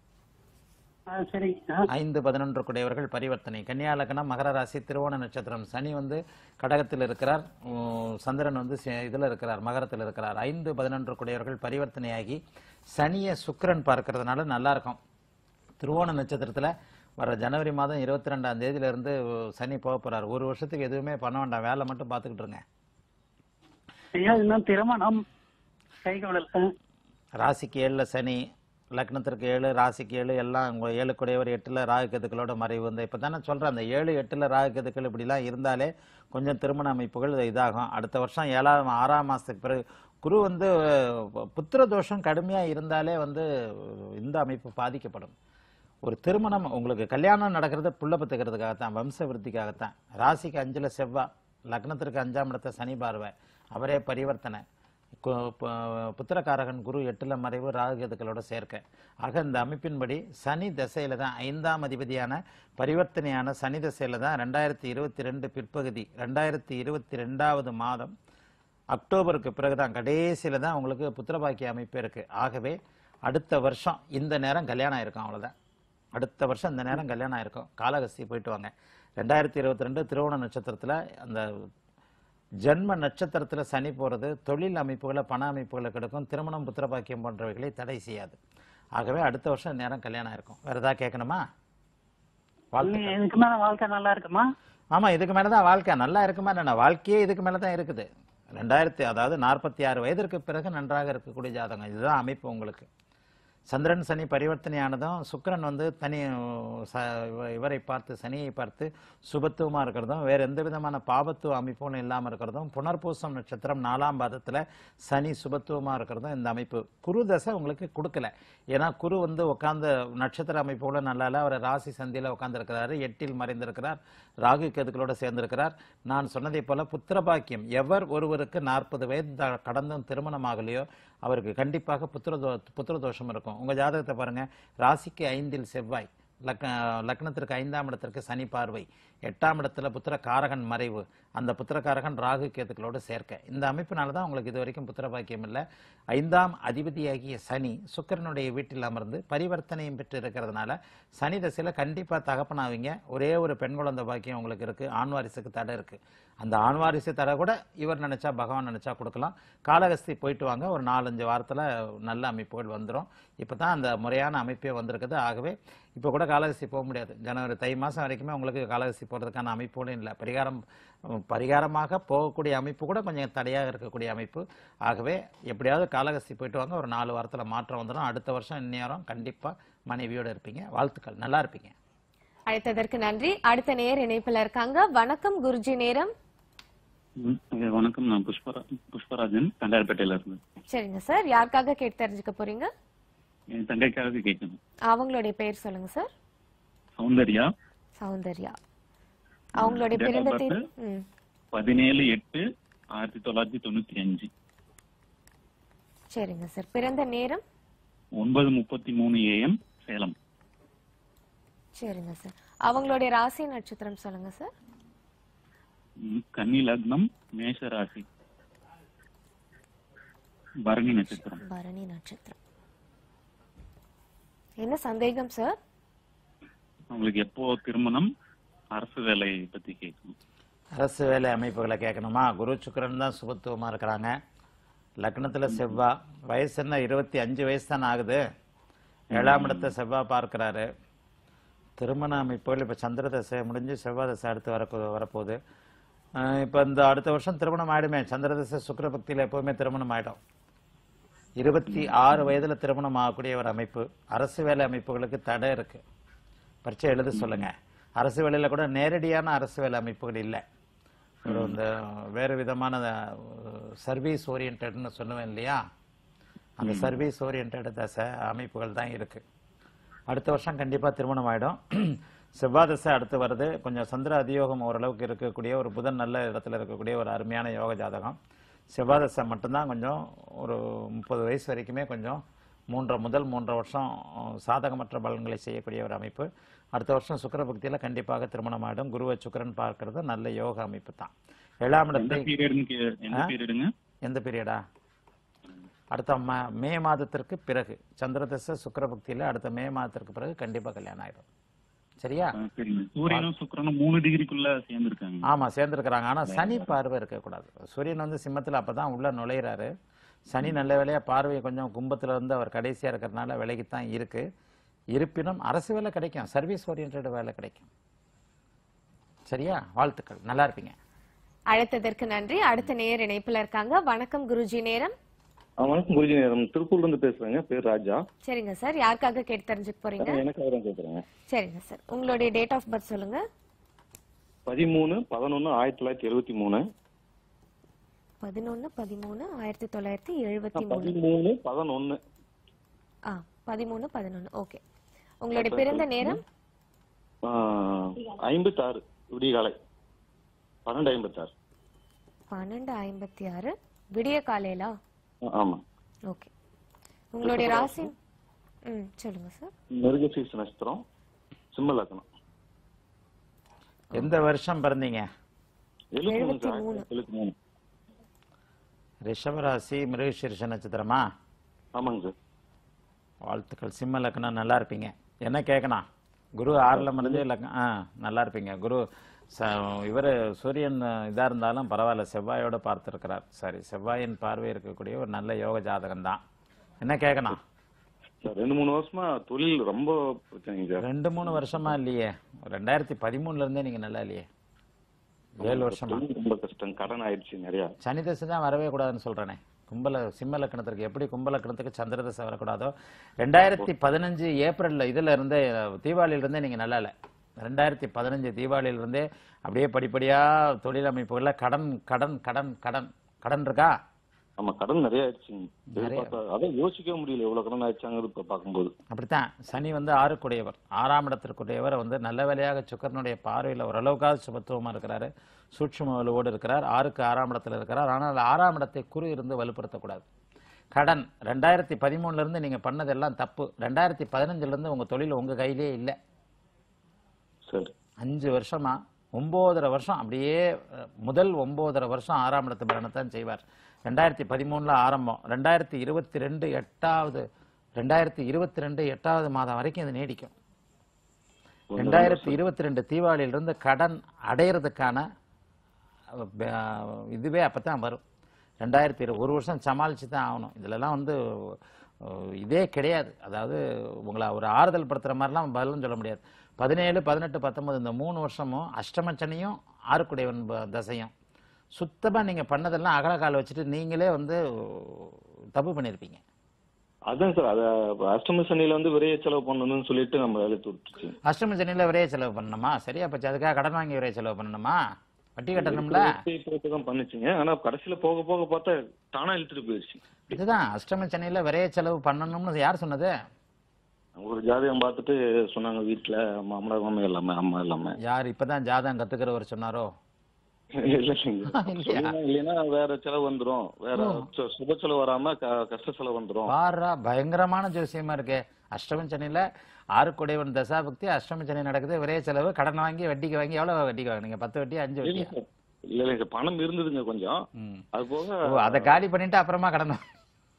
ஆ சரிங்க ஐந்து பதினொன்று கூடியவர்கள் பரிவர்த்தனை கன்னியா லக்னம் மகர ராசி திருவோண நட்சத்திரம் சனி வந்து கடகத்தில் இருக்கிறார் உம், சந்திரன் வந்து சி- இதுல இருக்கிறார் மகரத்தில் இருக்கிறார் ஐந்து பதினொன்று கூடியவர்கள் பரிவர்த்தனையாகி சனியை சுக்கிரன் பார்க்கறதுனால நல்லா இருக்கும் திருவோண நட்சத்திரத்துல வர ஜனவரி மாதம் இருபத்தி ரெண்டாம் தேதியில இருந்து சனி போக போறார் ஒரு வருஷத்துக்கு எதுவுமே பண்ண வேண்டாம் வேலை மட்டும் பார்த்துக்கிட்டு இருங்க ஐயா இன்னும் திருமணம் கை விடல ராசிக்கு ஏழுல சனி லக்னத்திற்கு ஏழு ராசிக்கு ஏழு எல்லாம் உங்க ஏழு குடையவர் எட்டுல ராகு கேதுக்களோட மறைவு வந்து இப்போ தானே சொல்றேன் அந்த ஏழு எட்டுல ராகு கேதுக்கள் இப்படிலாம் இருந்தாலே கொஞ்சம் திருமண அமைப்புகள் இதாகும் அடுத்த வருஷம் ஏழாம் ஆறாம் மாசத்துக்கு பிறகு குரு வந்து அஹ், புத்திர தோஷம் கடுமையா இருந்தாலே வந்து இந்த அமைப்பு பாதிக்கப்படும் ஒரு திருமணம் உங்களுக்கு கல்யாணம் நடக்கிறது புள்ள பத்துக்கிறதுக்காகத்தான் வம்ச விருத்திக்காகத்தான் ராசிக்கு அஞ்சுல செவ்வாய் லக்னத்திற்கு அஞ்சாம் இடத்த சனி பார்வை அவரே பரிவர்த்தனை கு- ப- புத்திரகாரகன் குரு எட்டுல மறைவு ராகுகேதுக்களோட சேர்க்க ஆக இந்த அமைப்பின்படி சனி திசையில தான் ஐந்தாம் அதிபதியான பரிவர்த்தனையான சனி திசையில தான் ரெண்டாயிரத்தி இருபத்தி ரெண்டு பிற்பகுதி ரெண்டாயிரத்தி இருபத்தி ரெண்டாவது மாதம் அக்டோபருக்கு பிறகுதான் கடைசியில தான் உங்களுக்கு புத்திரபாக்கிய அமைப்பு இருக்கு ஆகவே அடுத்த வருஷம் இந்த நேரம் கல்யாணம் ஆயிருக்கும் அவ்வளவுதான் அடுத்த வருஷம் இந்த நேரம் கல்யாணம் ஆயிருக்கும் காலகஸ்தி போயிட்டு வாங்க ரெண்டாயிரத்தி இருபத்தி ரெண்டு திருவோண நட்சத்திரத்துல அந்த ஜென்ம நட்சத்திரத்துல சனி போறது தொழில் அமைப்புகளை பண அமைப்புகளை கிடைக்கும் திருமணம் புத்திரபாக்கியம் போன்றவைகளை தடை செய்யாது ஆகவே அடுத்த வருஷம் நேரம் கல்யாணம் இருக்கும் வேற ஏதாவது கேட்கணுமா வாழ்த்துக்கள். இதுக்கு மேல வாழ்க்கை நல்லா இருக்குமா ஆமா இதுக்கு மேலதான் வாழ்க்கை நல்லா இருக்குமா என்ன வாழ்க்கையே இதுக்கு மேலதான் இருக்குது ரெண்டாயிரத்தி அதாவது நாற்பத்தி ஆறு வயதிற்கு பிறகு நன்றாக இருக்கக்கூடிய ஜாதகம் இதுதான் அமைப்பு உங்களுக்கு சந்திரன் சனி பரிவர்த்தனையானதும் சுக்கிரன் வந்து தனி ச- இவ- இவரை பார்த்து சனியை பார்த்து சுபத்துவமா இருக்கிறதும் வேற எந்த விதமான பாபத்துவ அமைப்பும் இல்லாம இருக்கிறதும் புனர்பூசம் நட்சத்திரம் நாலாம் பாதத்துல சனி சுபத்துவமா இருக்கிறதும் இந்த அமைப்பு குரு தசை உங்களுக்கு கொடுக்கல ஏன்னா குரு வந்து உட்கார்ந்த நட்சத்திர அமைப்போட நல்லா இல்ல அவர் ராசி சந்தியில உட்கார்ந்திருக்கிறாரு எட்டில் மறைந்திருக்கிறார் ராகு கேதுக்களோட சேர்ந்திருக்கிறார் நான் சொன்னதை போல புத்திர பாக்கியம் எவர் ஒருவருக்கு நாற்பது வயது த- கடந்தும் திருமணம் ஆகலையோ அவருக்கு கண்டிப்பாக புத்திர தோ புத்திர தோஷம் இருக்கும் உங்கள் ஜாதகத்தை பாருங்கள் ராசிக்கு ஐந்தில் செவ்வாய் லக்ன லக்னத்திற்கு ஐந்தாம் இடத்திற்கு சனி பார்வை எட்டாம் இடத்துல புத்திர காரகன் மறைவு அந்த புத்திரகாரகன் ராகு கேத்துக்களோடு சேர்க்க இந்த அமைப்பினால தான் உங்களுக்கு இது வரைக்கும் புத்திர பாக்கியம் இல்லை ஐந்தாம் அதிபதியாகிய சனி சுக்கிரனுடைய வீட்டில் அமர்ந்து பரிவர்த்தனையும் பெற்று இருக்கிறதுனால சனி தசையில் கண்டிப்பாக தகப்பனாவீங்க ஒரே ஒரு பெண் குழந்தை பாக்கியம் உங்களுக்கு இருக்கு ஆண் வாரிசுக்கு தடை இருக்கு அந்த ஆண் வாரிசு தடை கூட இவர் நினைச்சா பகவான் நினைச்சா கொடுக்கலாம் காலகஸ்தி போயிட்டு வாங்க ஒரு நாலஞ்சு வாரத்தில் நல்ல அமைப்புகள் வந்துடும் இப்போ தான் அந்த முறையான அமைப்பே வந்திருக்குது ஆகவே இப்போ கூட காலகஸ்தி போக முடியாது ஜனவரி தை மாதம் வரைக்குமே உங்களுக்கு காலகஸ்தி போகிறதுக்கான அமைப்புகளும் இல்லை பரிகாரம் உம், பரிகாரமாக போகக்கூடிய அமைப்பு கூட கொஞ்சம் தடையாக இருக்கக்கூடிய அமைப்பு ஆகவே எப்படியாவது காலகஸ்தி போயிட்டு வாங்க ஒரு நாலு வாரத்தில் மாற்றம் வந்துடும் அடுத்த வருஷம் இந்நேரம் கண்டிப்பாக மனைவியோடு இருப்பீங்க வாழ்த்துக்கள் நல்லா இருப்பீங்க அழைத்ததற்கு நன்றி அடுத்த நேர் இணைப்புல இருக்காங்க வணக்கம் குருஜி நேரம் ம், ஐயா, வணக்கம் நான் புஷ்பரா புஷ்பராஜன் தண்டார்பேட்டையில இருந்து சரிங்க சார் யாருக்காக கேட்டு தெரிஞ்சுக்க போறீங்க என் தங்கைக்காக கேட்கணும் அவங்களுடைய பெயர் சொல்லுங்க சார் சௌந்தர்யா சௌந்தர்யா அவங்களுடைய Date of பிறந்த birth? தேதி ம் பதினேழு எட்டு ஆயிரத்தி தொள்ளாயிரத்தி தொண்ணூத்தி அஞ்சு சரிங்க சார் பிறந்த நேரம் ஒன்பது முப்பத்தி மூணு ஏஎம் சேலம் சரிங்க சார் அவங்களுடைய ராசி நட்சத்திரம் சொல்லுங்க சார் ம், கன்னி லக்னம் மேஷ ராசி பரணி நட்சத்திரம் பரணி நட்சத்திரம் என்ன சந்தேகம் சார் உங்களுக்கு எப்போ திருமணம் அரசு வேலை பத்தி கேட்கணும் அரசு வேலை அமைப்புகளை கேட்கணுமா குரு சுக்கிரன் தான் சுபத்துவமாக இருக்கிறாங்க லக்னத்தில் செவ்வாய் வயசு என்ன இருபத்தி அஞ்சு வயசு தானே ஆகுது ஏழாம் இடத்தை செவ்வாய் பார்க்கிறாரு திருமண அமைப்புகள் இப்போ சந்திர தசை முடிஞ்சு செவ்வாய் தசை அடுத்து வர வரப்போகுது இப்போ இந்த அடுத்த வருஷம் திருமணம் ஆயிடுமே சந்திர தசை சுக்கிர பக்தியில் எப்போவுமே திருமணம் ஆயிடும் இருபத்தி ஆறு வயதுல திருமணம் ஆகக்கூடிய ஒரு அமைப்பு அரசு வேலை அமைப்புகளுக்கு தடை இருக்கு பரீட்சை எழுத சொல்லுங்க அரசு வேலையில கூட நேரடியான அரசு வேலை அமைப்புகள் இல்லை ஒரு இந்த வேறு விதமான சர்வீஸ் ஓரியன்ட்னு சொல்லுவேன் இல்லையா அந்த சர்வீஸ் ஓரியன்ட் தசை அமைப்புகள் தான் இருக்கு அடுத்த வருஷம் கண்டிப்பா திருமணம் ஆயிடும் செவ்வாய் தசை அடுத்து வருது கொஞ்சம் சந்திர அதியோகம் ஓரளவுக்கு இருக்கக்கூடிய ஒரு புதன் நல்ல இடத்துல இருக்கக்கூடிய ஒரு அருமையான யோக ஜாதகம் செவ்வாய் தசை மட்டும்தான் கொஞ்சம் ஒரு முப்பது வயசு வரைக்குமே கொஞ்சம் மூன்றரை முதல் மூன்றரை வருஷம் அஹ், சாதகமற்ற பலன்களை செய்யக்கூடிய ஒரு அமைப்பு அடுத்த வருஷம் சுக்கிர பக்தியில் கண்டிப்பாக திருமணம் ஆயிடும் குருவை சுக்கிரன் பார்க்கறது நல்ல யோக அமைப்பு தான் ஏழாம் எந்த இடத்தை பீரியடுங்க எந்த ஆ? பீரியடுங்க எந்த பீரியடா அடுத்த ம- மே மாதத்திற்கு பிறகு சந்திர தசை சுக்கிர பக்தியில் அடுத்த மே மாதத்திற்கு பிறகு கண்டிப்பாக கல்யாணம் ஆயிடும் சரியா ஆ, சரிங்க சூரியனும் சுக்கிரனும் மூணு டிகிரிக்குள்ள சேர்ந்துருக்காங்க ஆமா சேர்ந்துருக்கிறாங்க ஆனா சனி பார்வை இருக்கக்கூடாது சூரியன் வந்து சிம்மத்துல அப்பதான் உள்ள நுழையிறாரு சனி நல்ல வேலையா பார்வை கொஞ்சம் கும்பத்துல இருந்து அவர் கடைசியா இருக்கிறதுனால விலைக்குத்தான் இருக்கு இருப்பினும் அரசு வேலை கிடைக்கும் சர்வீஸ் ஓரியன்ட் வேலை கிடைக்கும் சரியா வாழ்த்துக்கள் நல்லா இருப்பீங்க அழைத்ததற்கு நன்றி அடுத்த நேர் இணைப்புல இருக்காங்க வணக்கம் குருஜி நேரம் ஆ, வணக்கம் குருஜி நேரம் திருப்பூர்ல இருந்து பேசுறேங்க பேர் ராஜா சரிங்க சார் யாருக்காக கேட்டு தெரிஞ்சுக்க போறீங்க எனக்காக தான் கேட்கறேங்க சரிங்க சார் உங்களுடைய டேட் ஆஃப் பர்த் சொல்லுங்க பதிமூணு பதினொன்னு ஆயிரத்தி தொள்ளாயிரத்தி எழுபத்தி மூணு பதினொன்னு பதிமூணு ஆயிரத்தி தொள்ளாயிரத்தி எழுபத்தி மூணு பதிமூணு பதினொன்னு ஆ பதிமூணு பதினொன்னு ஓகே உங்களுடைய பிறந்த நேரம் ஐம்பத்தாறு விடிய காலை பன்னெண்டு ஐம்பத்தாறு பன்னெண்டு ஐம்பத்தி ஆறு விடிய காலையிலா ஆ, ஆமா ஓகே உங்களுடைய ராசி ம் சொல்லுங்க சார் மிருகசீச நட்சத்திரம் சிம்ம லக்னம் எந்த வருஷம் பிறந்தீங்க எழுபத்தி மூணு எழுபத்தி சார் மூணு. எழுபத்தி மூணு ரிஷபராசி மிருகசீர்ஷ நட்சத்திரமா ஆமாங்க சார் வாழ்த்துக்கள் சிம்ம லக்னம் நல்லா இருப்பீங்க என்ன கேட்கணும் குரு ஆறில் மறைஞ்சு லக்னம் ஆ நல்லா இருப்பீங்க குரு ச இவர் சூரியன் இதாக இருந்தாலும் பரவாயில்ல செவ்வாயோட பார்த்துருக்கிறார் சரி செவ்வாயின் பார்வை இருக்கக்கூடிய ஒரு நல்ல யோக ஜாதகம் தான் என்ன கேட்கணும் சார் ரெண்டு மூணு வருஷமா தொழில் ரொம்ப பிரச்சனைங்க சார் ரெண்டு மூணு வருஷமா இல்லையே ரெண்டாயிரத்தி பதிமூணுல இருந்தே நீங்க நல்லா இல்லையே ஏழு வருஷமா தொழில் ரொம்ப கஷ்டம் கடன் ஆயிடுச்சு நிறைய சனி தசை தான் வரவே கூடாதுன்னு சொல்றேனே கும்பல சிம்ம லக்கணத்திற்கு எப்படி கும்ப லக்கணத்துக்கு சந்திர தசை வரக்கூடாதோ ரெண்டாயிரத்தி பதினஞ்சு ஏப்ரல்ல இதுல இருந்தே தீபாவளியில இருந்தே நீங்க நல்லா இல்லை ரெண்டாயிரத்தி பதினஞ்சு தீபாவளியில இருந்தே அப்படியே படிப்படியா தொழில் அமைப்புகள்ல கடன் கடன் கடன் கடன் கடன் இருக்கா ஆமா கடன் நிறைய ஆயிடுச்சுங்க நிறைய. எதிர்பார்த்தா- அதான் யோசிக்கவே முடியல எவ்வளவு கடன் ஆயிடுச்சாங்கிறது இப்ப பார்க்கும்போது அப்படித்தான் சனி வந்து ஆறுக்குடையவர் ஆறாம் இடத்திற்குடையவர் வந்து நல்ல வேலையாக சுக்கரனுடைய பார்வையில் ஓரளவுக்காவது சுபத்துவமா இருக்கிறாரு சூட்சும வலுவோடு இருக்கிறார் ஆறுக்கு ஆறாம் இடத்துல இருக்கிறார் ஆனால் ஆறாம் இடத்தை குரு இருந்து வலுப்படுத்தக்கூடாது கடன் ரெண்டாயிரத்தி பதிமூணுல இருந்து நீங்க பண்ணதெல்லாம் தப்பு ரெண்டாயிரத்தி பதினஞ்சுல இருந்து உங்க தொழில் உங்க கையிலே இல்லை சரி அஞ்சு வருஷமா ஒம்போதரை வருஷம் அப்படியே அஹ், முதல் ஒம்போதரை வருஷம் ஆறாம் இடத்து பயணத்தான் செய்வார் ரெண்டாயிரத்தி பதிமூணுல ஆரம்பம் ரெண்டாயிரத்தி இருபத்தி ரெண்டு எட்டாவது ரெண்டாயிரத்தி இருபத்தி ரெண்டு எட்டாவது மாதம் வரைக்கும் இது நீடிக்கும் ரெண்டாயிரத்தி இருபத்தி ரெண்டு தீபாவளியிலிருந்து கடன் அடையிறதுக்கான அஹ், ப- இதுவே அப்பதான் வரும் ரெண்டாயிரத்தி இரு ஒரு வருஷம் சமாளிச்சு தான் ஆகணும் இதுலலாம் வந்து அஹ், இதே கிடையாது அதாவது உங்களை ஒரு ஆறுதல் படுத்துற மாதிரிலாம் பதிலும் சொல்ல முடியாது பதினேழு பதினெட்டு பத்தொன்பது இந்த மூணு வருஷமும் அஷ்டமச்சனியும் ஆறுக்குடையவன் ப- தசையும் சுத்தமா நீங்க பண்ணதெல்லாம் அகலக்கால் வச்சுட்டு நீங்களே வந்து தப்பு பண்ணியிருப்பீங்க அதான் சார் அத அஷ்டம சனியில வந்து விரைய செலவு பண்ணணும்னு சொல்லிட்டு நம்ம இழுத்து விட்டுச்சு அஷ்டம சனியில விரைய செலவு பண்ணணுமா சரியா போச்சு அதுக்காக கடன் வாங்கி விரைய செலவு பண்ணணுமா வட்டி கட்டணும்ல தான் பண்ணுச்சுங்க ஆனா கடைசியில போக போக பார்த்தா தானா இழுத்துட்டு போயிடுச்சு இதுதான் அஷ்டம சனியில விரைய செலவு பண்ணணும்னு யார் சொன்னது ஒரு ஜாதகம் பார்த்துட்டு சொன்னாங்க வீட்டுல மாமனார் மாமியார் எல்லாமே அம்மா எல்லாமே யார் இப்பதான் ஜாதகம் கத்துக்கிறவர் சொன்னாரோ இல்ல இல்லைங்க இல்லையா? சொல்லுங்க, இல்லைன்னா வேற செலவு வந்துரும் வேற சு- சுப செலவு வராம க- கஷ்ட செலவு வந்துரும் பாரா பயங்கரமான ஜோசியமா இருக்கு அஷ்டம சனியில ஆறு குடைவன் தசாபக்தி அஷ்டம சனி நடக்குது விரைய செலவு கடன் வாங்கி வட்டிக்கு வாங்கி எவ்வளவு வட்டிக்கு வாங்குனீங்க பத்து வட்டி அஞ்சு இல்ல வட்டி சார் இல்ல இல்லைங்க சார் பணம் இருந்ததுங்க கொஞ்சம் ம். அது போக ஓ அதை காலி பண்ணிட்டு அப்புறமா கடன் வாங்க.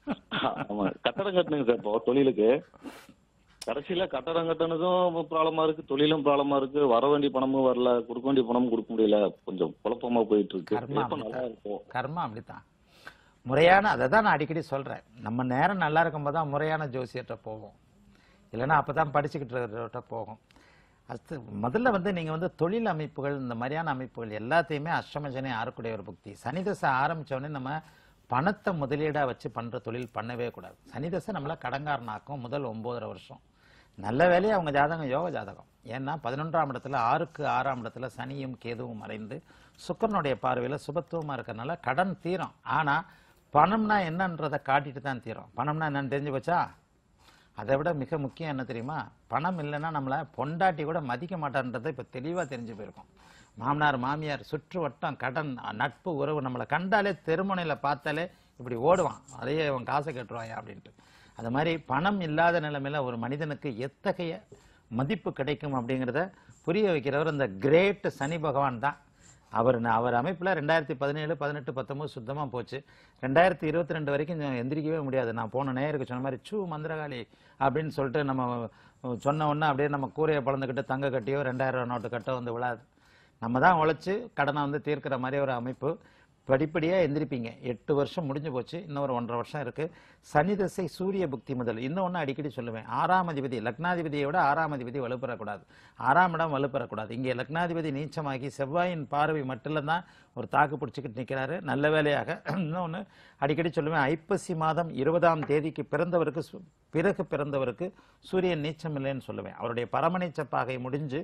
ஆமா கட்டடம் கட்டணுங்க சார் இப்போ தொழிலுக்கு கடைசியில கட்டடம் கட்டினதும் ப்ராப்ளமா இருக்கு தொழிலும் ப்ராப்ளமா இருக்கு வர வேண்டிய பணமும் வரல கொடுக்க வேண்டிய பணமும் கொடுக்க முடியல கொஞ்சம் குழப்பமா போயிட்டு இருக்கு கர்மா எப்ப நல்லா அப்படித்தான். இருக்கும் கர்மா அப்படித்தான் முறையான அதை தான் நான் அடிக்கடி சொல்றேன் நம்ம நேரம் நல்லா இருக்கும்போது தான் முறையான ஜோசியர்கிட்ட போவோம் இல்லைன்னா அப்பதான் படிச்சுக்கிட்டு இருக்கிறவர்கிட்ட போகும் அது முதல்ல வந்து நீங்க வந்து தொழில் அமைப்புகள் இந்த மாதிரியான அமைப்புகள் எல்லாத்தையுமே அஷ்டம சனி ஆறக்கூடிய ஒரு புக்தி சனிதசை ஆரம்பிச்ச உடனே நம்ம பணத்தை முதலீடா வச்சு பண்ற தொழில் பண்ணவே கூடாது சனிதசை நம்மள கடங்காரனாக்கும் முதல் ஒன்பதரை வருஷம் நல்ல வேலையை அவங்க ஜாதகம் யோக ஜாதகம் ஏன்னா பதினொன்றாம் இடத்துல ஆறுக்கு ஆறாம் இடத்துல சனியும் கேதுவும் மறைந்து சுக்கரனுடைய பார்வையில சுபத்துவமா இருக்கறனால கடன் தீரும் ஆனா பணம்னா என்னன்றதை காட்டிட்டு தான் தீரும் பணம்னா என்னன்னு தெரிஞ்சு போச்சா அதை விட மிக முக்கியம் என்ன தெரியுமா பணம் இல்லைன்னா நம்மளை பொண்டாட்டி கூட மதிக்க மாட்டான்றதை இப்போ தெளிவாக தெரிஞ்சு போயிருக்கும் மாமனார் மாமியார் சுற்று வட்டம் கடன் நட்பு உறவு நம்மளை கண்டாலே தெருமுனையில் பார்த்தாலே இப்படி ஓடுவான் அதையே அவன் காசை கட்டுவான் அப்படின்ட்டு அது மாதிரி பணம் இல்லாத நிலைமையில ஒரு மனிதனுக்கு எத்தகைய மதிப்பு கிடைக்கும் அப்படிங்கிறத புரிய வைக்கிறவர் இந்த கிரேட் சனி பகவான் தான் அவர் அவர் அமைப்பில் ரெண்டாயிரத்தி பதினேழு பதினெட்டு பத்தொன்பது சுத்தமாக போச்சு ரெண்டாயிரத்தி இருபத்தி ரெண்டு வரைக்கும் நான் எந்திரிக்கவே முடியாது நான் போன நேருக்கு சொன்ன மாதிரி சூ மந்திரகாளி அப்படின்னு சொல்லிட்டு நம்ம சொன்ன உடனே அப்படியே நம்ம கூரையை பழந்துக்கிட்டு தங்க கட்டியோ ரெண்டாயிரம் ரூபா நோட்டு கட்டோ வந்து விழாது நம்ம தான் உழைச்சு கடனை வந்து தீர்க்கிற மாதிரி ஒரு அமைப்பு படிப்படியாக எந்திரிப்பீங்க எட்டு வருஷம் முடிஞ்சு போச்சு இன்னும் ஒரு ஒன்றரை வருஷம் இருக்கு சனி தசை சூரிய புக்தி முதல் இன்னொன்று அடிக்கடி சொல்லுவேன் ஆறாம் அதிபதி லக்னாதிபதியை விட ஆறாம் அதிபதி வலுப்பெறக்கூடாது ஆறாம் இடம் வலுப்பெறக்கூடாது இங்கே லக்னாதிபதி நீச்சமாகி செவ்வாயின் பார்வை மட்டும் தான் ஒரு தாக்கு பிடிச்சிக்கிட்டு நிற்கிறாரு நல்ல வேலையாக இன்னொன்று அடிக்கடி சொல்லுவேன் ஐப்பசி மாதம் இருபதாம் தேதிக்கு பிறந்தவருக்கு சு- பிறகு பிறந்தவருக்கு சூரியன் நீச்சம் இல்லைன்னு சொல்லுவேன் அவருடைய பரமநீச்ச பாகை முடிஞ்சு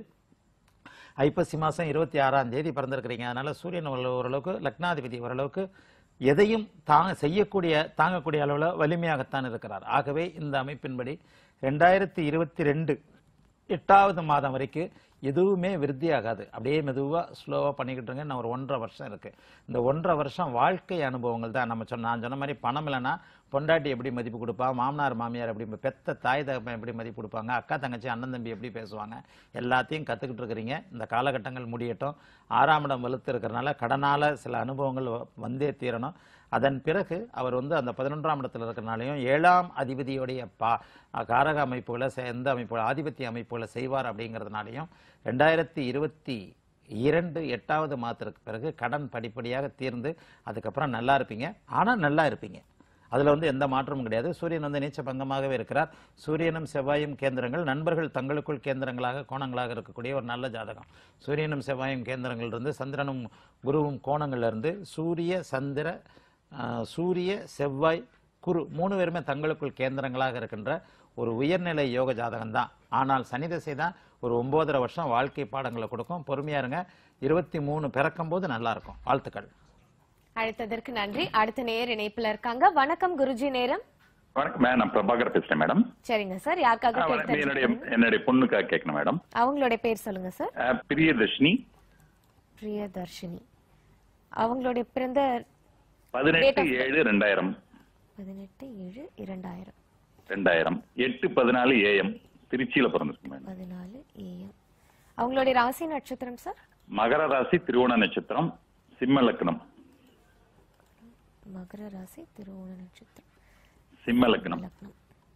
ஐப்பசி மாதம் இருபத்தி ஆறாம் தேதி பிறந்திருக்கிறீங்க அதனால சூரியன் ஓரளவு- ஓரளவுக்கு லக்னாதிபதி ஓரளவுக்கு எதையும் தாங்க செய்யக்கூடிய தாங்கக்கூடிய அளவில் வலிமையாகத்தான் இருக்கிறார் ஆகவே இந்த அமைப்பின்படி ரெண்டாயிரத்தி இருபத்தி ரெண்டு எட்டாவது மாதம் வரைக்கும் எதுவுமே விருத்தி ஆகாது அப்படியே மெதுவாக ஸ்லோவாக பண்ணிக்கிட்டு இருங்க இன்னும் ஒரு ஒன்றரை வருஷம் இருக்கு இந்த ஒன்றரை வருஷம் வாழ்க்கை அனுபவங்கள் தான் நம்ம சொன்ன நான் சொன்ன மாதிரி பணம் இல்லைன்னா பொண்டாட்டி எப்படி மதிப்பு கொடுப்பா மாமனார் மாமியார் எப்படி பெத்த தாய் தகப்பன் எப்படி மதிப்பு கொடுப்பாங்க அக்கா தங்கச்சி அண்ணன் தம்பி எப்படி பேசுவாங்க எல்லாத்தையும் கற்றுக்கிட்டு இருக்கிறீங்க இந்த காலகட்டங்கள் முடியட்டும் ஆறாம் இடம் வலுத்து இருக்கிறனால கடனால சில அனுபவங்கள் வ- வந்தே தீரணும் அதன் பிறகு அவர் வந்து அந்த பதினொன்றாம் இடத்துல இருக்கிறனாலையும் ஏழாம் அதிபதியுடைய பா காரக அமைப்புகளை செ- எந்த அமைப்புகளை ஆதிபத்திய அமைப்புகளை செய்வார் அப்படிங்கிறதுனாலையும் ரெண்டாயிரத்தி இருபத்தி இரண்டு எட்டாவது மாதத்திற்கு பிறகு கடன் படிப்படியாக தீர்ந்து அதுக்கப்புறம் நல்லா இருப்பீங்க ஆனால் நல்லா இருப்பீங்க அதில் வந்து எந்த மாற்றமும் கிடையாது சூரியன் வந்து நீச்ச பங்கமாகவே இருக்கிறார் சூரியனும் செவ்வாயும் கேந்திரங்கள் நண்பர்கள் தங்களுக்குள் கேந்திரங்களாக கோணங்களாக இருக்கக்கூடிய ஒரு நல்ல ஜாதகம் சூரியனும் செவ்வாயும் கேந்திரங்கள் இருந்து சந்திரனும் குருவும் கோணங்கள்ல இருந்து சூரிய சந்திர ஆஹ், சூரிய செவ்வாய் குரு மூணு பேருமே தங்களுக்குள் கேந்திரங்களாக இருக்கின்ற ஒரு உயர்நிலை யோக ஜாதகம் தான் ஆனால் சனி திசை தான் ஒரு ஒன்பதரை வருஷம் வாழ்க்கை பாடங்களை கொடுக்கும் பொறுமையா இருங்க இருபத்தி மூணு பிறக்கும் போது நல்லா இருக்கும் வாழ்த்துக்கள் அழைத்ததற்கு நன்றி அடுத்த நேர் இணைப்புல இருக்காங்க வணக்கம் குருஜி நேரம் வணக்கம் மேம் நான் பிரபாகர் பேசுறேன் மேடம் சரிங்க சார் யாருக்காக ஆ, கேட்டு வணக்கம். என்னுடைய தெரிஞ்சுக்கணும்? என்னுடைய பொண்ணுக்காக கேட்கணும் மேடம் அவங்களுடைய பேர் சொல்லுங்க சார் ஆ, பிரியதர்ஷினி பிரியதர்ஷினி அவங்களுடைய பிறந்த பதினெட்டு Date of birth. ஏழு ரெண்டாயிரம் பதினெட்டு ஏழு இரண்டாயிரம் ரெண்டாயிரம் எட்டு பதினாலு ஏஎம் திருச்சியில பிறந்திருக்கு மேடம் பதினாலு ஏஎம் அவங்களுடைய ராசி நட்சத்திரம் சார் மகர ராசி திருவோண நட்சத்திரம் சிம்ம லக்னம் மகர ராசி திருவோண நட்சத்திரம் சிம்ம லக்னம் லக்னம்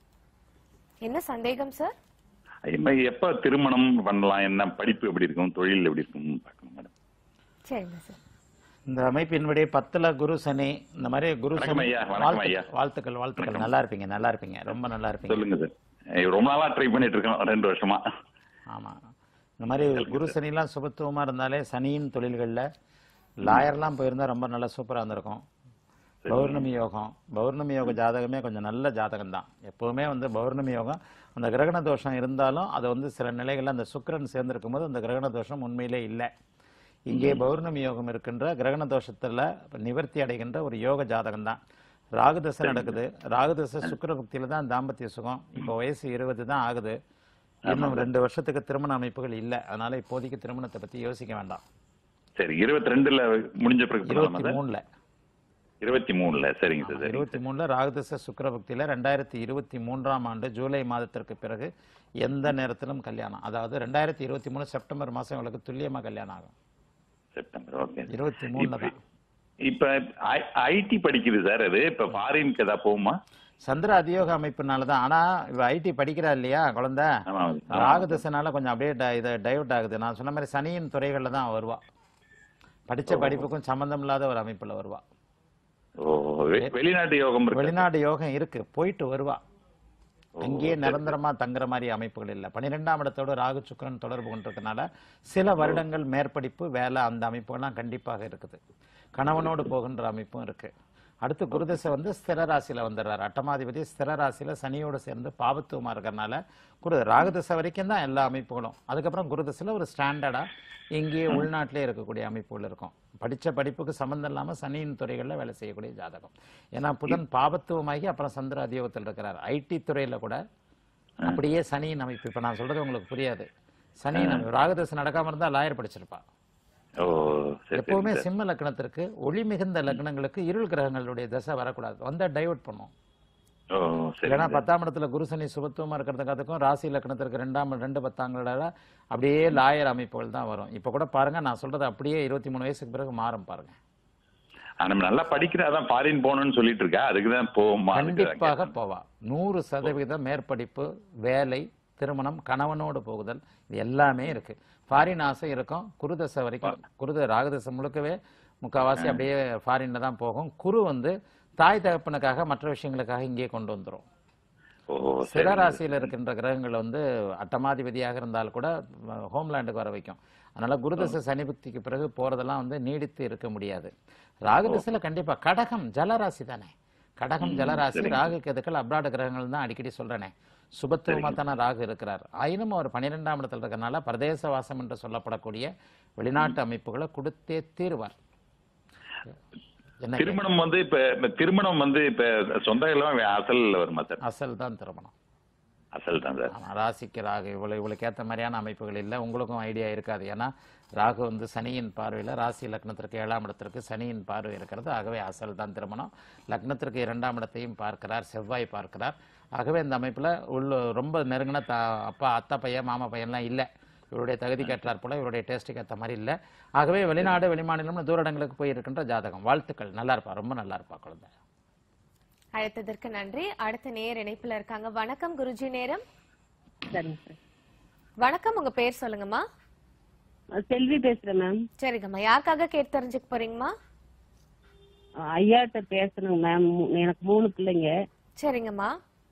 என்ன சந்தேகம் சார் இப்ப எப்ப திருமணம் பண்ணலாம் என்ன படிப்பு எப்படி இருக்கும் தொழில் எப்படி இருக்கும் பார்க்கணும் மேடம் சரிங்க சார் இந்த அமைப்பின்படி பத்துல குரு சனி இந்த மாதிரி குரு வணக்கம் சனி ஐயா, வணக்கம் வாழ்த்து- ஐயா. வாழ்த்துக்கள் வாழ்த்துக்கள் நல்லா இருப்பீங்க நல்லா இருப்பீங்க ரொம்ப நல்லா இருப்பீங்க சொல்லுங்க சார் ஏய், ரொம்ப நாளா ட்ரை பண்ணிட்டு இருக்கோம் ரெண்டு வருஷமா ஆமா இந்த மாதிரி குரு சனிலாம் சுபத்துவமா இருந்தாலே சனியின் தொழில்கள்ல லாயர்லாம் போயிருந்தா ரொம்ப நல்லா சூப்பரா இருந்திருக்கும் பௌர்ணமி யோகம் பௌர்ணமி யோக ஜாதகமே கொஞ்சம் நல்ல ஜாதகம் தான் எப்பவுமே வந்து பௌர்ணமி யோகம் அந்த கிரகண தோஷம் இருந்தாலும் அது வந்து சில நிலைகள்ல அந்த சுக்கிரன் சேர்ந்திருக்கும் போது அந்த கிரகண தோஷம் உண்மையிலே இல்லை இங்கே பௌர்ணமி யோகம் இருக்கின்ற கிரகண தோஷத்துல நிவர்த்தி அடைகின்ற ஒரு யோக ஜாதகம் தான் ராகுதசை நடக்குது ராகுதசை சுக்கிர புக்தியில தான் தாம்பத்திய சுகம் இப்போ வயசு இருபது தான் ஆகுது இன்னும் ரெண்டு வருஷத்துக்கு திருமண அமைப்புகள் இல்லை அதனால இப்போதைக்கு திருமணத்தை பத்தி யோசிக்க வேண்டாம் சரி இருபத்தி ரெண்டுல முடிஞ்ச பிறகு பண்ணலாமா இருபத்தி சார் மூணுல இருபத்தி மூணுல சரிங்க சார் சரிங்க இருபத்தி மூணுல ராகுதச சுக்கிரபக்தியில ரெண்டாயிரத்தி இருபத்தி மூன்றாம் ஆண்டு ஜூலை மாதத்திற்கு பிறகு எந்த நேரத்திலும் கல்யாணம் அதாவது ரெண்டாயிரத்தி இருபத்தி மூணு செப்டம்பர் மாசம் உங்களுக்கு துல்லியமா கல்யாணம் ஆகும் செப்டம்பர் ஓகே இருபத்தி மூணுல தான் இப்ப ஐடி படிக்குது சார் அது இப்ப ஃபாரினுக்கு ஏதாவது போகுமா சந்திர அதியோக அமைப்புனால தான் ஆனா இவ ஐடி படிக்கிறா இல்லையா குழந்தை ஆமா ஆமா. ராகுதசனால கொஞ்சம் அப்படியே ட- இது டைவர்ட் ஆகுது நான் சொன்ன மாதிரி சனியின் துறைகள்ல தான் வருவா படிச்ச படிப்புக்கும் சம்பந்தம் இல்லாத ஒரு அமைப்புல வருவா ஓ வெ- வெளிநாட்டு யோகம் இருக்கு வெளிநாடு யோகம் இருக்கு போயிட்டு வருவா அங்கேயே நிரந்தரமா தங்குற மாதிரி அமைப்புகள் இல்லை பன்னிரெண்டாம் இடத்தோட ராகு சுக்கிரன் தொடர்பு கொண்டிருக்கனால சில வருடங்கள் மேற்படிப்பு வேலை அந்த அமைப்புகள்லாம் கண்டிப்பாக இருக்குது கணவனோடு போகின்ற அமைப்பும் இருக்கு அடுத்து குருதசை வந்து ஸ்திர ராசியில வந்துடுறாரு அட்டமாதிபதி ஸ்திர ராசியில சனியோடு சேர்ந்து பாவத்துவமா இருக்கறனால குரு ராகுதசை வரைக்கும் தான் எல்லா அமைப்புகளும் அதுக்கப்புறம் குருதசையில ஒரு ஸ்டாண்டர்டா இங்கேயே உள்நாட்டிலே இருக்கக்கூடிய அமைப்புகள் இருக்கும் படிச்ச படிப்புக்கு சம்மந்தம் இல்லாம சனியின் துறைகள்ல வேலை செய்யக்கூடிய ஜாதகம் ஏன்னா புதன் பாபத்துவமாகி அப்புறம் சந்திர அதியோகத்தில் இருக்கிறார் ஐடி துறையில கூட அப்படியே சனியின் அமைப்பு இப்ப நான் சொல்றது உங்களுக்கு புரியாது சனியின் அமைப்பு ராகுதசை நடக்காம இருந்தா லாயர் படிச்சிருப்பா ஓ சரி எப்பவுமே சரிங்க சார். சிம்ம லக்னத்திற்கு ஒளி மிகுந்த லக்னங்களுக்கு இருள் கிரகங்களுடைய தசை வரக்கூடாது வந்தா டைவர்ட் பண்ணும் ஓ சரி இல்லைன்னா பத்தாம் இடத்துல குரு சனி சுபத்துவமா இருக்கிறதுக்காக ராசி லக்னத்திற்கு ரெண்டாம் ரெண்டு பத்தாங்களோட அப்படியே லாயர் அமைப்புகள் தான் வரும் இப்ப கூட பாருங்க நான் சொல்றது அப்படியே இருபத்தி மூணு வயசுக்கு பிறகு மாறும் பாருங்க ஆ, நம்ம நல்லா படிக்கிற அதான் ஃபாரின் போகணும்னு சொல்லிட்டு இருக்கா அதுக்கு தான் போவோமா அதுக்கு தான் கண்டிப்பாக போவா நூறு சதவீதம் மேற்படிப்பு வேலை திருமணம் கணவனோடு போகுதல் இது எல்லாமே இருக்கு ஃபாரின் ஆசை இருக்கும் குருதசை வரைக்கும் குருத ராகதசை முழுக்கவே முக்காவாசி அப்படியே ஃபாரின்ல தான் போகும் குரு வந்து தாய் தகப்பனுக்காக மற்ற விஷயங்களுக்காக இங்கே கொண்டு வந்துரும் ஓ சிற ராசியில இருக்கின்ற கிரகங்கள் வந்து அட்டமாதிபதியாக இருந்தால் கூட ஹோம்லேண்டுக்கு வர வைக்கும் அதனால குருதசை சனி புக்திக்கு பிறகு போறதெல்லாம் வந்து நீடித்து இருக்க முடியாது ராகுதசையில கண்டிப்பா கடகம் ஜலராசி தானே கடகம் ஜலராசி ராகு கேதுக்கள் அப்ராட கிரகங்கள் தான் அடிக்கடி சொல்றேனே சுபத்துவமா தானே ராகு இருக்கிறார் ஆயினும் அவர் பன்னிரெண்டாம் இடத்துல இருக்கறனால பிரதேச வாசம் என்று சொல்லப்படக்கூடிய வெளிநாட்டு அமைப்புகளை கொடுத்தே தீருவார் என்ன திருமணம் வந்து இப்ப இப்ப திருமணம் வந்து இப்ப சொந்த எல்லாம் அசல் வருமா சார் அசல் தான் திருமணம் அசல் தான் சார் ஆமா, ராசிக்கு ராகு இவ்வளவு இவளுக்கு ஏத்த மாதிரியான அமைப்புகள் இல்லை உங்களுக்கும் ஐடியா இருக்காது ஏன்னா ராகு வந்து சனியின் பார்வையில ராசி லக்னத்திற்கு ஏழாம் இடத்திற்கு சனியின் பார்வை இருக்கிறது ஆகவே அசல் தான் திருமணம் லக்னத்திற்கு இரண்டாம் இடத்தையும் பார்க்கிறார் செவ்வாய் பார்க்கிறார் ஆகவே இந்த அமைப்புல உள்ள ரொம்ப நெருங்கின த அப்பா அத்தா பையன் மாமா பையன்லாம் இல்லை இவருடைய தகுதி கேட்டார் போல இவருடைய டேஸ்ட்டுக்கு ஏற்ற மாதிரி இல்லை ஆகவே வெளிநாடு வெளிமாநிலம்னு தூர இடங்களுக்கு போய் இருக்கின்ற ஜாதகம் வாழ்த்துக்கள் நல்லா இருப்பா ரொம்ப நல்லா இருப்பா குழந்தை அழைத்ததற்கு நன்றி அடுத்த நேர் இணைப்புல இருக்காங்க வணக்கம் குருஜி நேரம் சரிங்க சார் வணக்கம் உங்க பேர் சொல்லுங்கம்மா செல்வி பேசுறேன் மேம் சரிங்கம்மா யாருக்காக கேட்டு தெரிஞ்சுக்க போறீங்கம்மா ஐயாட்ட பேசணுங்க மேம் எனக்கு மூணு பிள்ளைங்க சரிங்கம்மா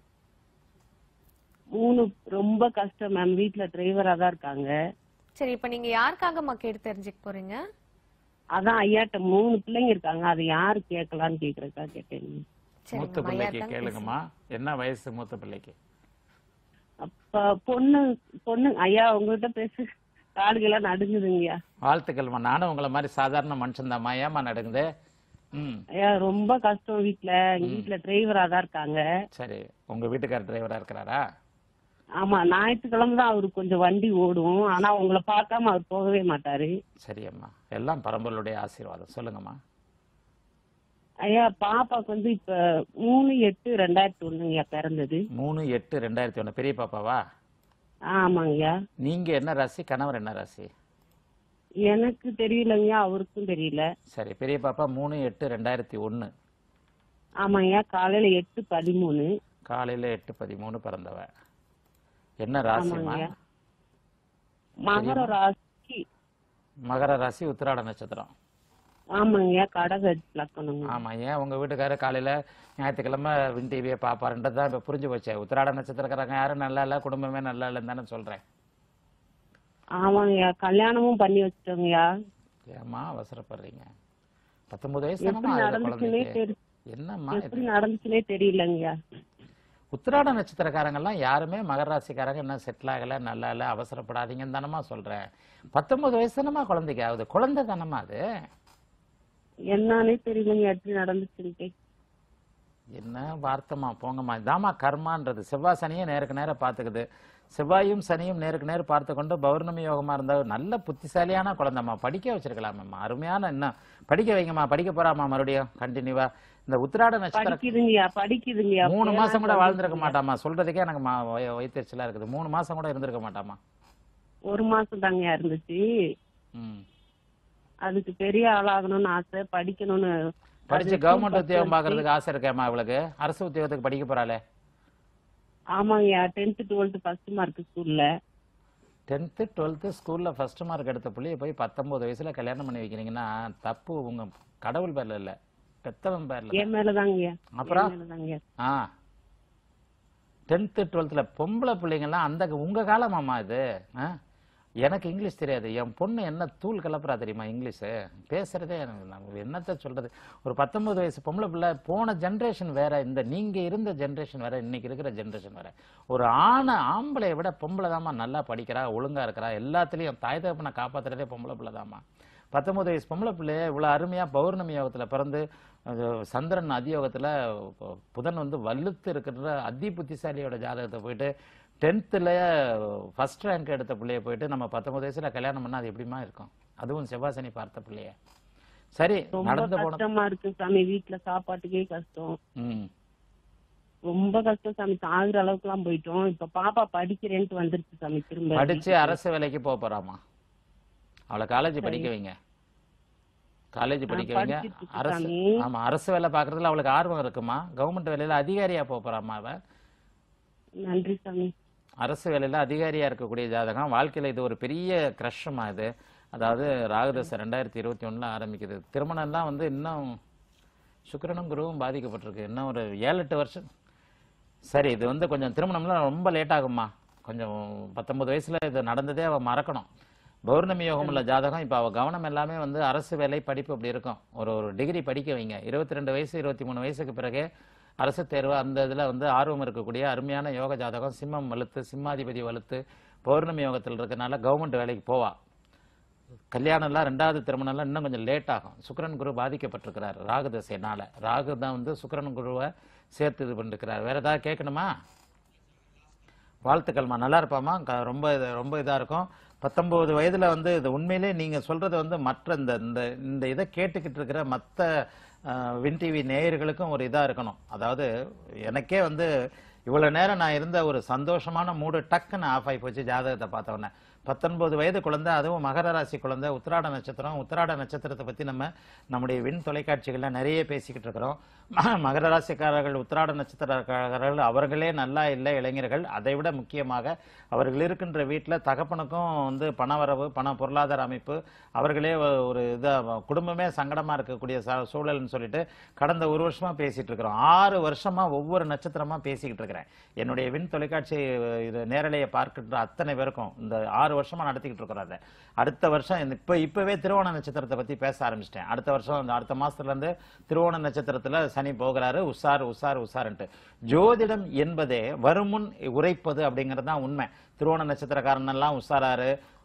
மூணு ரொம்ப கஷ்டம் மேம் வீட்ல டிரைவரா தான் இருக்காங்க சரி இப்ப நீங்க யாருக்காகம்மா கேட்டு தெரிஞ்சுக்க போறீங்க அதான் ஐயாட்ட மூணு பிள்ளைங்க இருக்காங்க அது யாரு கேட்கலான்னு கேக்குறக்கா கேட்டேன் மூத்த சரிங்கம்மா பிள்ளைக்கு யாருக்காக கேளுங்கம்மா என்ன வயசு மூத்த பிள்ளைக்கு அப்ப பொண்ணு பொண்ணு ஐயா உங்ககிட்ட பேசு காடுகள்லாம் நடுங்குதுங்கய்யா வாழ்த்துக்கள்மா நானும் உங்களை மாதிரி சாதாரண மனுஷன்தாம்மா ஏமா நடுங்குது ம் ஐயா ரொம்ப கஷ்டம் வீட்ல எங்க வீட்ல டிரைவரா தான் இருக்காங்க சரி உங்க வீட்டுக்கார டிரைவரா இருக்கிறாரா ஆமா ஞாயிற்றுக்கிழமை தான் அவருக்கு கொஞ்சம் வண்டி ஓடும் ஆனா உங்களை பார்க்காம அவர் போகவே மாட்டாரு சரி அம்மா எல்லாம் பரம்பொருளுடைய ஆசீர்வாதம் சொல்லுங்கம்மா ஐயா பாப்பாக்கு வந்து இப்ப மூணு எட்டு ரெண்டாயிரத்தி ஒண்ணுங்கய்யா பிறந்தது மூணு எட்டு ரெண்டாயிரத்தி ஒன்று பெரிய பாப்பாவா ஆமாங்கய்யா நீங்க என்ன ராசி கணவர் என்ன ராசி எனக்கு தெரியலங்கய்யா அவருக்கும் தெரியல சரி பெரிய பாப்பா மூணு எட்டு ரெண்டாயிரத்தி ஒன்று ஆமாங்கய்யா காலையில எட்டு பதிமூணு காலையில எட்டு பதிமூணு பிறந்தவ என்ன ராசிமா ஆமாங்கய்யா மகர ராசி மகர ராசி உத்திராட நட்சத்திரம் ஆமாங்கய்யா கடக லக்கணங்க ஆமா ஏன் உங்க வீட்டுக்காரர் காலையில ஞாயிற்றுக்கிழமை வின் டிவியை பாப்பாருன்றது தான் இப்ப புரிஞ்சு போச்சே உத்திராட நட்சத்திரக்காரங்க யாரும் நல்லா இல்ல குடும்பமே நல்லா இல்லைன்னு தானே சொல்றேன் ஆமாங்கய்யா கல்யாணமும் பண்ணி வச்சிட்டோங்கய்யா ஏம்மா அவசரப்படுறீங்க பத்தொன்பது வயசு எப்படி தானம்மா ஆகுது நடந்துச்சுன்னே குழந்தைக்கு தெரி என்னம்மா இது? எப்படி நடந்துச்சுன்னே தெரியலங்கய்யா உத்திராட நட்சத்திரக்காரங்கெல்லாம் யாருமே மகர ராசிக்காரங்க என்ன செட்டில் ஆகல நல்லா இல்ல அவசரப்படாதீங்கன்னு தானம்மா சொல்றேன் பத்தொன்பது வயசு தானம்மா குழந்தைக்கு ஆகுது குழந்தை தானம்மா அது என்னன்னே தெரியலங்க எப்படி நடந்துச்சுன்ட்டு என்ன வார்த்தைமா போங்கம்மா இதாம்மா கர்மான்றது செவ்வாய் சனியை நேருக்கு நேரம் பார்த்துக்குது செவ்வாயும் சனியும் நேருக்கு நேர் பார்த்து கொண்டு பௌர்ணமி யோகமா இருந்தா நல்ல புத்திசாலியான குழந்தைம்மா படிக்க வச்சிருக்கலாமம்மா அருமையான என்ன படிக்க வைங்கம்மா படிக்க போறாம்மா மறுபடியும் கண்டினியூவா இந்த உத்திராட நட்சத்திர படிக்குதுங்கய்யா படிக்குதுங்கய்யா மூணு பேரா மாசம் கூட வாழ்ந்திருக்க படிக்குதுங்கய்யா. மாட்டாமா சொல்றதுக்கே எனக்கு மா- வய- வயித்தெரிச்சலா இருக்குது மூணு மாசம் கூட இருந்திருக்க மாட்டாமா ஒரு மாசம் தாங்கய்யா இருந்துச்சு ம் அதுக்கு பெரிய ஆளாகணும்னு ஆசை படிக்கணும்னு படிச்சு அது கவர்மெண்ட் school உத்தியோகம் first பாக்குறதுக்கு ஆசை இருக்கேம்மா இவளுக்கு அரசு உத்தியோகத்துக்கு படிக்க போறாளே ஆமாங்கய்யா டென்த் டுவெல்த் ஃபர்ஸ்ட் மார்க் ஸ்கூல்ல டென்த்து டுவெல்த்து ஸ்கூலில் ஃபர்ஸ்ட் மார்க் எடுத்த புள்ளைய போய் பத்தொன்பது வயசுல கல்யாணம் பண்ணி வைக்கிறீங்கன்னா தப்பு உங்க கடவுள் பேர்ல இல்ல பெத்தவன் பேர்ல என் மேலதாங்கய்யா அப்புறம்? என் மேலதாங்கய்யா ஆ டென்த்து டுவெல்த்தில் பொம்பளை பிள்ளைங்கள்லாம் அந்த உங்க காலமாம்மா இது ஆ எனக்கு இங்கிலீஷ் தெரியாது என் பொண்ணு என்ன தூள் கலப்புறா தெரியுமா இங்கிலீஷு பேசுறதே எனக்கு நான் என்னத்த சொல்றது ஒரு பத்தொன்பது வயசு பொம்பளை பிள்ளை போன ஜென்ரேஷன் வேற இந்த நீங்க இருந்த ஜென்ரேஷன் வேற இன்னைக்கு இருக்கிற ஜென்ரேஷன் வேற ஒரு ஆணை ஆம்பளைய விட பொம்பளை தாம்மா நல்லா படிக்கிறா ஒழுங்கா இருக்கிறா எல்லாத்துலயும் தாய் தகப்பனை காப்பாத்துறதே பொம்பளை பிள்ளை தாம்மா பத்தொன்பது வயசு பொம்பளை பிள்ளைய இவ்வளவு அருமையா பௌர்ணமி யோகத்துல பிறந்து அது சந்திரன் அதியோகத்துல புதன் வந்து வலுத்து இருக்கிற அதி புத்திசாலியோட ஜாதகத்தை போயிட்டு டென்த்தில் ஃபர்ஸ்ட் ரேங்க் எடுத்த பிள்ளைய போயிட்டு நம்ம பத்தொன்பது வயசுல கல்யாணம் பண்ணா அது எப்படிமா இருக்கும் அதுவும் செவ்வாசனி பார்த்த பிள்ளைய சரி ரொம்ப நடந்து போன கஷ்டமா இருக்கு சாமி வீட்டுல சாப்பாட்டுக்கே கஷ்டம் ம் ரொம்ப கஷ்டம் சாமி சாகுற அளவுக்கு எல்லாம் போயிட்டோம் இப்ப பாப்பா படிக்கிறேன்ட்டு வந்துருச்சு சாமி திரும்ப படிச்சு அரசு வேலைக்கு போக போறாமா அவளை காலேஜ் படிக்க வைங்க காலேஜ் படிக்க வைங்க படிச்சிட்டு இருக்கு அரசு சாமி. ஆமா அரசு வேலை பார்க்கறதுல அவளுக்கு ஆர்வம் இருக்குமா கவர்மெண்ட் வேலையில அதிகாரியா போக போறாமா அவ நன்றி சாமி அரசு வேலையில அதிகாரியா இருக்கக்கூடிய ஜாதகம் வாழ்க்கையில இது ஒரு பெரிய கிரஷமா இது அதாவது ராகுதசை ரெண்டாயிரத்தி இருபத்தி ஒண்ணுல ஆரம்பிக்குது திருமணம்லாம் வந்து இன்னும் சுக்கிரனும் குருவும் பாதிக்கப்பட்டிருக்கு இன்னும் ஒரு ஏழு எட்டு வருஷம் சரி இது வந்து கொஞ்சம் திருமணம்லாம் ரொம்ப லேட் ஆகும்மா கொஞ்சம் பத்தொன்பது வயசுல இது நடந்ததே அவ மறக்கணும் பௌர்ணமி யோகம் உள்ள ஜாதகம் இப்ப அவ கவனம் எல்லாமே வந்து அரசு வேலை படிப்பு அப்படி இருக்கும் ஒரு ஒரு டிகிரி படிக்க வைங்க இருபத்தி ரெண்டு வயசு இருபத்தி மூணு வயசுக்கு பிறகு அரசு தேர்வு அந்த இதுல வந்து ஆர்வம் இருக்கக்கூடிய அருமையான யோக ஜாதகம் சிம்மம் வலுத்து சிம்மாதிபதி வலுத்து பௌர்ணமி யோகத்தில் இருக்கனால கவர்மெண்ட் வேலைக்கு போவா கல்யாணம்லாம் ரெண்டாவது திருமணம்லாம் இன்னும் கொஞ்சம் லேட் ஆகும் சுக்கிரன் குரு பாதிக்கப்பட்டிருக்கிறார் ராகு தசைனால ராகு தான் வந்து சுக்கிரன் குருவை சேர்த்து இது பண்ணிருக்கிறார் வேற ஏதாவது கேட்கணுமா வாழ்த்துக்கள்மா நல்லா இருப்பாமா க- ரொம்ப இது- ரொம்ப இதா இருக்கும் பத்தொன்பது வயதுல வந்து இது உண்மையிலே நீங்க சொல்றது வந்து மற்ற இந்த இந்த இந்த இதை கேட்டுக்கிட்டு இருக்கிற மற்ற வின் டிவி நேயர்களுக்கும் ஒரு இதா இருக்கணும் அதாவது எனக்கே வந்து இவ்வளவு நேரம் நான் இருந்த ஒரு சந்தோஷமான மூடு டக்குன்னு ஆஃப் ஆகி போச்சு ஜாதகத்தை பார்த்த உடனே பத்தொன்பது வயது குழந்தை அதுவும் மகர ராசி குழந்தை உத்திராட நட்சத்திரம் உத்திராட நட்சத்திரத்தை பத்தி நம்ம நம்முடைய விண் தொலைக்காட்சிகள்ல நிறைய பேசிக்கிட்டு இருக்கிறோம் ம- மகர ராசிக்காரர்கள் உத்திராட நட்சத்திரக்காரர்கள் அவர்களே நல்லா இல்லை இளைஞர்கள் அதை விட முக்கியமாக அவர்கள் இருக்கின்ற வீட்டுல தகப்பனுக்கும் வந்து பணவரவு பண பொருளாதார அமைப்பு அவர்களே ஒ- ஒரு இதா குடும்பமே சங்கடமா இருக்கக்கூடிய ச- சூழல்னு சொல்லிட்டு கடந்த ஒரு வருஷமா பேசிட்டு இருக்கிறோம் ஆறு வருஷமா ஒவ்வொரு நட்சத்திரமா பேசிக்கிட்டு இருக்கிறேன் என்னுடைய விண் தொலைக்காட்சி இது நேரலையை பார்க்கின்ற அத்தனை பேருக்கும் இந்த ஆறு வருஷமா நடத்திக்கிட்டு இருக்கிறோம் அதை அடுத்த வருஷம் இந்த- இப்ப இப்பவே திருவோண நட்சத்திரத்தை பத்தி பேச ஆரம்பிச்சிட்டேன் அடுத்த வருஷம் இந்த அடுத்த மாசத்துல இருந்து திருவோண நட்சத்திரத்துல சனி போகிறாரு உஷார் உஷார் உஷார்ன்ட்டு ஜோதிடம் என்பதே வருமுன் உரைப்பது அப்படிங்கிறது தான் உண்மை திருவோண நட்சத்திரக்காரன் எல்லாம் உஷாராரு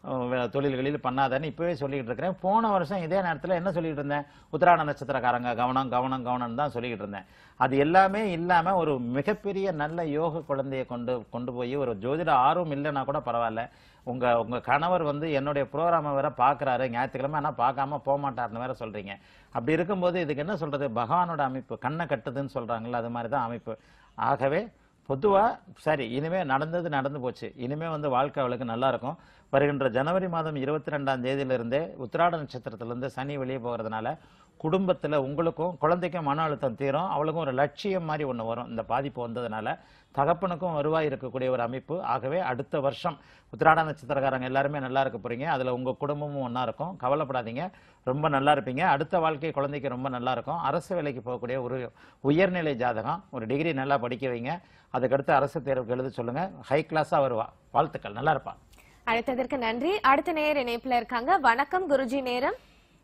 அஹ், வே- தொழில்களில் பண்ணாதன்னு இப்பவே சொல்லிக்கிட்டு இருக்கிறேன் போன வருஷம் இதே நேரத்தில் என்ன சொல்லிட்டு இருந்தேன் உத்திராட நட்சத்திரக்காரங்க கவனம் கவனம் கவனம் தான் சொல்லிக்கிட்டு இருந்தேன் அது எல்லாமே இல்லாம ஒரு மிகப்பெரிய நல்ல யோக குழந்தையை கொண்டு கொண்டு போய் ஒரு ஜோதிட ஆர்வம் இல்லைன்னா கூட பரவாயில்ல உங்க உங்க கணவர் வந்து என்னுடைய ப்ரோக்ராமை வேற பாக்குறாரு ஞாயிற்றுக்கிழமை ஆனா பார்க்காம போக மாட்டாருன்னு வேற சொல்றீங்க அப்படி இருக்கும்போது இதுக்கு என்ன சொல்றது பகவானோட அமைப்பு கண்ணை கட்டுதுன்னு சொல்றாங்கல்ல அது மாதிரி தான் அமைப்பு ஆகவே பொதுவா சரி இனிமே நடந்தது நடந்து போச்சு இனிமே வந்து வாழ்க்கை அவளுக்கு நல்லா இருக்கும் வருகின்ற ஜனவரி மாதம் இருபத்தி ரெண்டாம் தேதியிலிருந்தே உத்திராட நட்சத்திரத்திலிருந்து சனி வெளியே போகிறதுனால குடும்பத்துல உங்களுக்கும் குழந்தைக்கும் மன அழுத்தம் தீரும் அவளுக்கும் ஒரு லட்சியம் மாதிரி ஒண்ணு வரும் இந்த பாதிப்பு வந்ததுனால தகப்பனுக்கும் வருவாய் இருக்கக்கூடிய ஒரு அமைப்பு ஆகவே அடுத்த வருஷம் உத்திராட நட்சத்திரக்காரங்க எல்லாருமே நல்லா இருக்க போறீங்க அதுல உங்க குடும்பமும் ஒண்ணா இருக்கும் கவலைப்படாதீங்க ரொம்ப நல்லா இருப்பீங்க அடுத்த வாழ்க்கை குழந்தைக்கு ரொம்ப நல்லா இருக்கும் அரசு வேலைக்கு போகக்கூடிய ஒரு உயர்நிலை ஜாதகம் ஒரு டிகிரி நல்லா படிக்க வைங்க அதுக்கடுத்து அரசு தேர்வுக்கு எழுத சொல்லுங்க ஹை கிளாஸா வருவா வாழ்த்துக்கள் நல்லா இருப்பா அழைத்ததற்கு நன்றி அடுத்த நேர் இணைப்புல இருக்காங்க வணக்கம் குருஜி நேரம்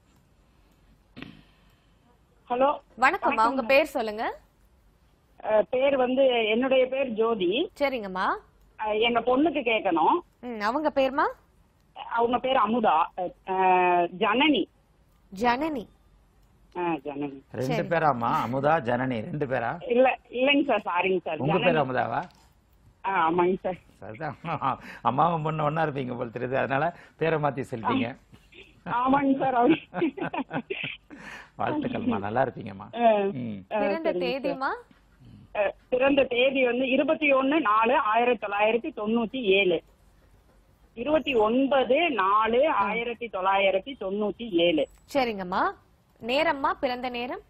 ஹலோ வணக்கம்மா உங்க பேர் சொல்லுங்க அஹ், பேர் வந்து என்னுடைய பேர் ஜோதி சரிங்கம்மா அஹ், எங்க பொண்ணுக்கு கேட்கணும் ம், அவங்க பேர்மா அவங்க பேர் அமுதா அஹ், ஜனனி ஜனனி அஹ், ஜனனி ரெண்டு பேராமா அமுதா ஜனனி ரெண்டு பேரா இல்ல இல்லைங்க சார் சாரிங்க சார் உங்க ஜனனி. பேர் அமுதாவா ஆ, ஆமாங்க சார் சரிதான் அம்மாவும் பொண்ணு ஒண்ணா இருப்பீங்க போல் தெரியுது அதனால பேரை மாத்தி சொல்லிட்டீங்க ஆமாங்க சார் அவரு வாழ்த்துக்கள்மா நல்லா இருப்பீங்கம்மா அஹ், ம் அஹ், பிறந்த சரிங்க தேதிமா அஹ், பிறந்த தேதி வந்து இருபத்தி ஒண்ணு நாலு ஆயிரத்தி தொள்ளாயிரத்தி தொண்ணூத்தி ஏழு இருபத்தி ஒன்பது நாலு ஆயிரத்தி தொள்ளாயிரத்தி தொண்ணூத்தி ஏழு சரிங்கம்மா நேரம்மா பிறந்த நேரம்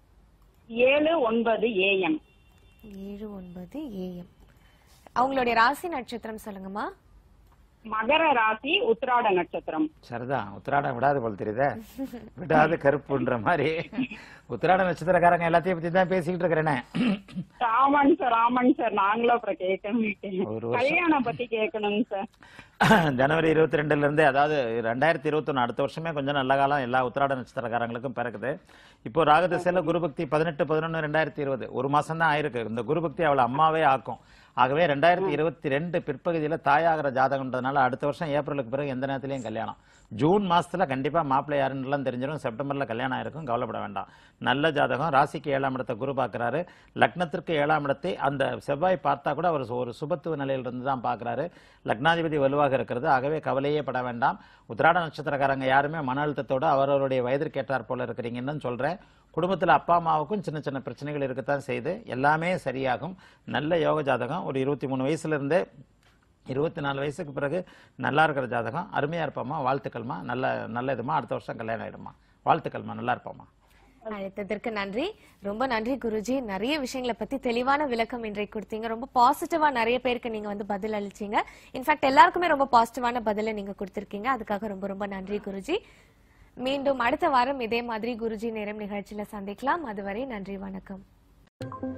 ஏழு ஒன்பது ஏஎம் ஏழு ஒன்பது ஏஎம் அவங்களுடைய ராசி நட்சத்திரம் சொல்லுங்கம்மா மகர ராசி உத்திராட நட்சத்திரம் சரிதான் உத்திராடம் விடாது போல் தெரியுதே விடாது கருப்புன்ற மாதிரி உத்திராட நட்சத்திரக்காரங்க எல்லாத்தையும் பத்தி தான் பேசிக்கிட்டு இருக்கிறேனே ஆமாங்க சார் ஆமாங்க சார் நாங்களும் அப்புறம் கேட்கணும் ஒரு வருஷம். கல்யாணம் பத்தி கேட்கணுங்க சார் ஜனவரி இருபத்தி ரெண்டுல இருந்து அதாவது ரெண்டாயிரத்தி இருபத்தொன்னு அடுத்த வருஷமே கொஞ்சம் நல்ல காலம் எல்லா உத்திராட நட்சத்திரக்காரங்களுக்கும் பிறக்குது இப்போ ராகதசையில குருபக்தி பதினெட்டு பதினொன்னு ரெண்டாயிரத்தி இருபது ஒரு மாசம் தான் ஆயிருக்கு இந்த குருபக்தி அவளை அம்மாவே ஆக்கும் ஆகவே ரெண்டாயிரத்தி இருபத்தி ரெண்டு பிற்பகுதியில தாயாகிற ஜாதகம்ன்றதுனால அடுத்த வருஷம் ஏப்ரலுக்கு பிறகு எந்த நேரத்திலையும் கல்யாணம் ஜூன் மாசத்துல கண்டிப்பா மாப்பிள்ளை யாருன்னுலாம் தெரிஞ்சிடும் செப்டம்பர்ல கல்யாணம் ஆயிருக்கும் கவலைப்பட வேண்டாம் நல்ல ஜாதகம் ராசிக்கு ஏழாம் இடத்தை குரு பார்க்கறாரு லக்னத்திற்கு ஏழாம் இடத்தை அந்த செவ்வாய் பார்த்தா கூட அவர் ஒரு சுபத்துவ நிலையில இருந்து தான் பார்க்கறாரு லக்னாதிபதி வலுவாக இருக்கிறது ஆகவே கவலையே பட வேண்டாம் உத்திராட நட்சத்திரக்காரங்க யாருமே மன அழுத்தத்தோட அவரவருடைய வயதிற்கு ஏற்றாற் போல இருக்கிறீங்கன்னு சொல்றேன் குடும்பத்துல அப்பா அம்மாவுக்கும் சின்ன சின்ன பிரச்சனைகள் இருக்கத்தான் செய்து எல்லாமே சரியாகும் நல்ல யோக ஜாதகம் ஒரு இருபத்தி மூணு வயசுல இருந்தே இருபத்தி நாலு வயசுக்கு பிறகு நல்லா இருக்கிற ஜாதகம் அருமையா இருப்பாம்மா வாழ்த்துக்கள்மா நல்ல நல்ல இதுமா அடுத்த வருஷம் கல்யாணம் ஆயிடுமா வாழ்த்துக்கள்மா நல்லா இருப்பாம்மா அழைத்ததற்கு நன்றி ரொம்ப நன்றி குருஜி நிறைய விஷயங்களை பத்தி தெளிவான விளக்கம் இன்றைக்கு கொடுத்தீங்க ரொம்ப பாசிட்டிவா நிறைய பேருக்கு நீங்க வந்து பதில் அளிச்சீங்க இன்ஃபேக்ட் எல்லாருக்குமே ரொம்ப பாசிட்டிவான பதிலை நீங்க கொடுத்திருக்கீங்க அதுக்காக ரொம்ப ரொம்ப நன்றி குருஜி மீண்டும் அடுத்த வாரம் இதே மாதிரி குருஜி நேரம் நிகழ்ச்சியில சந்திக்கலாம் அதுவரை நன்றி வணக்கம்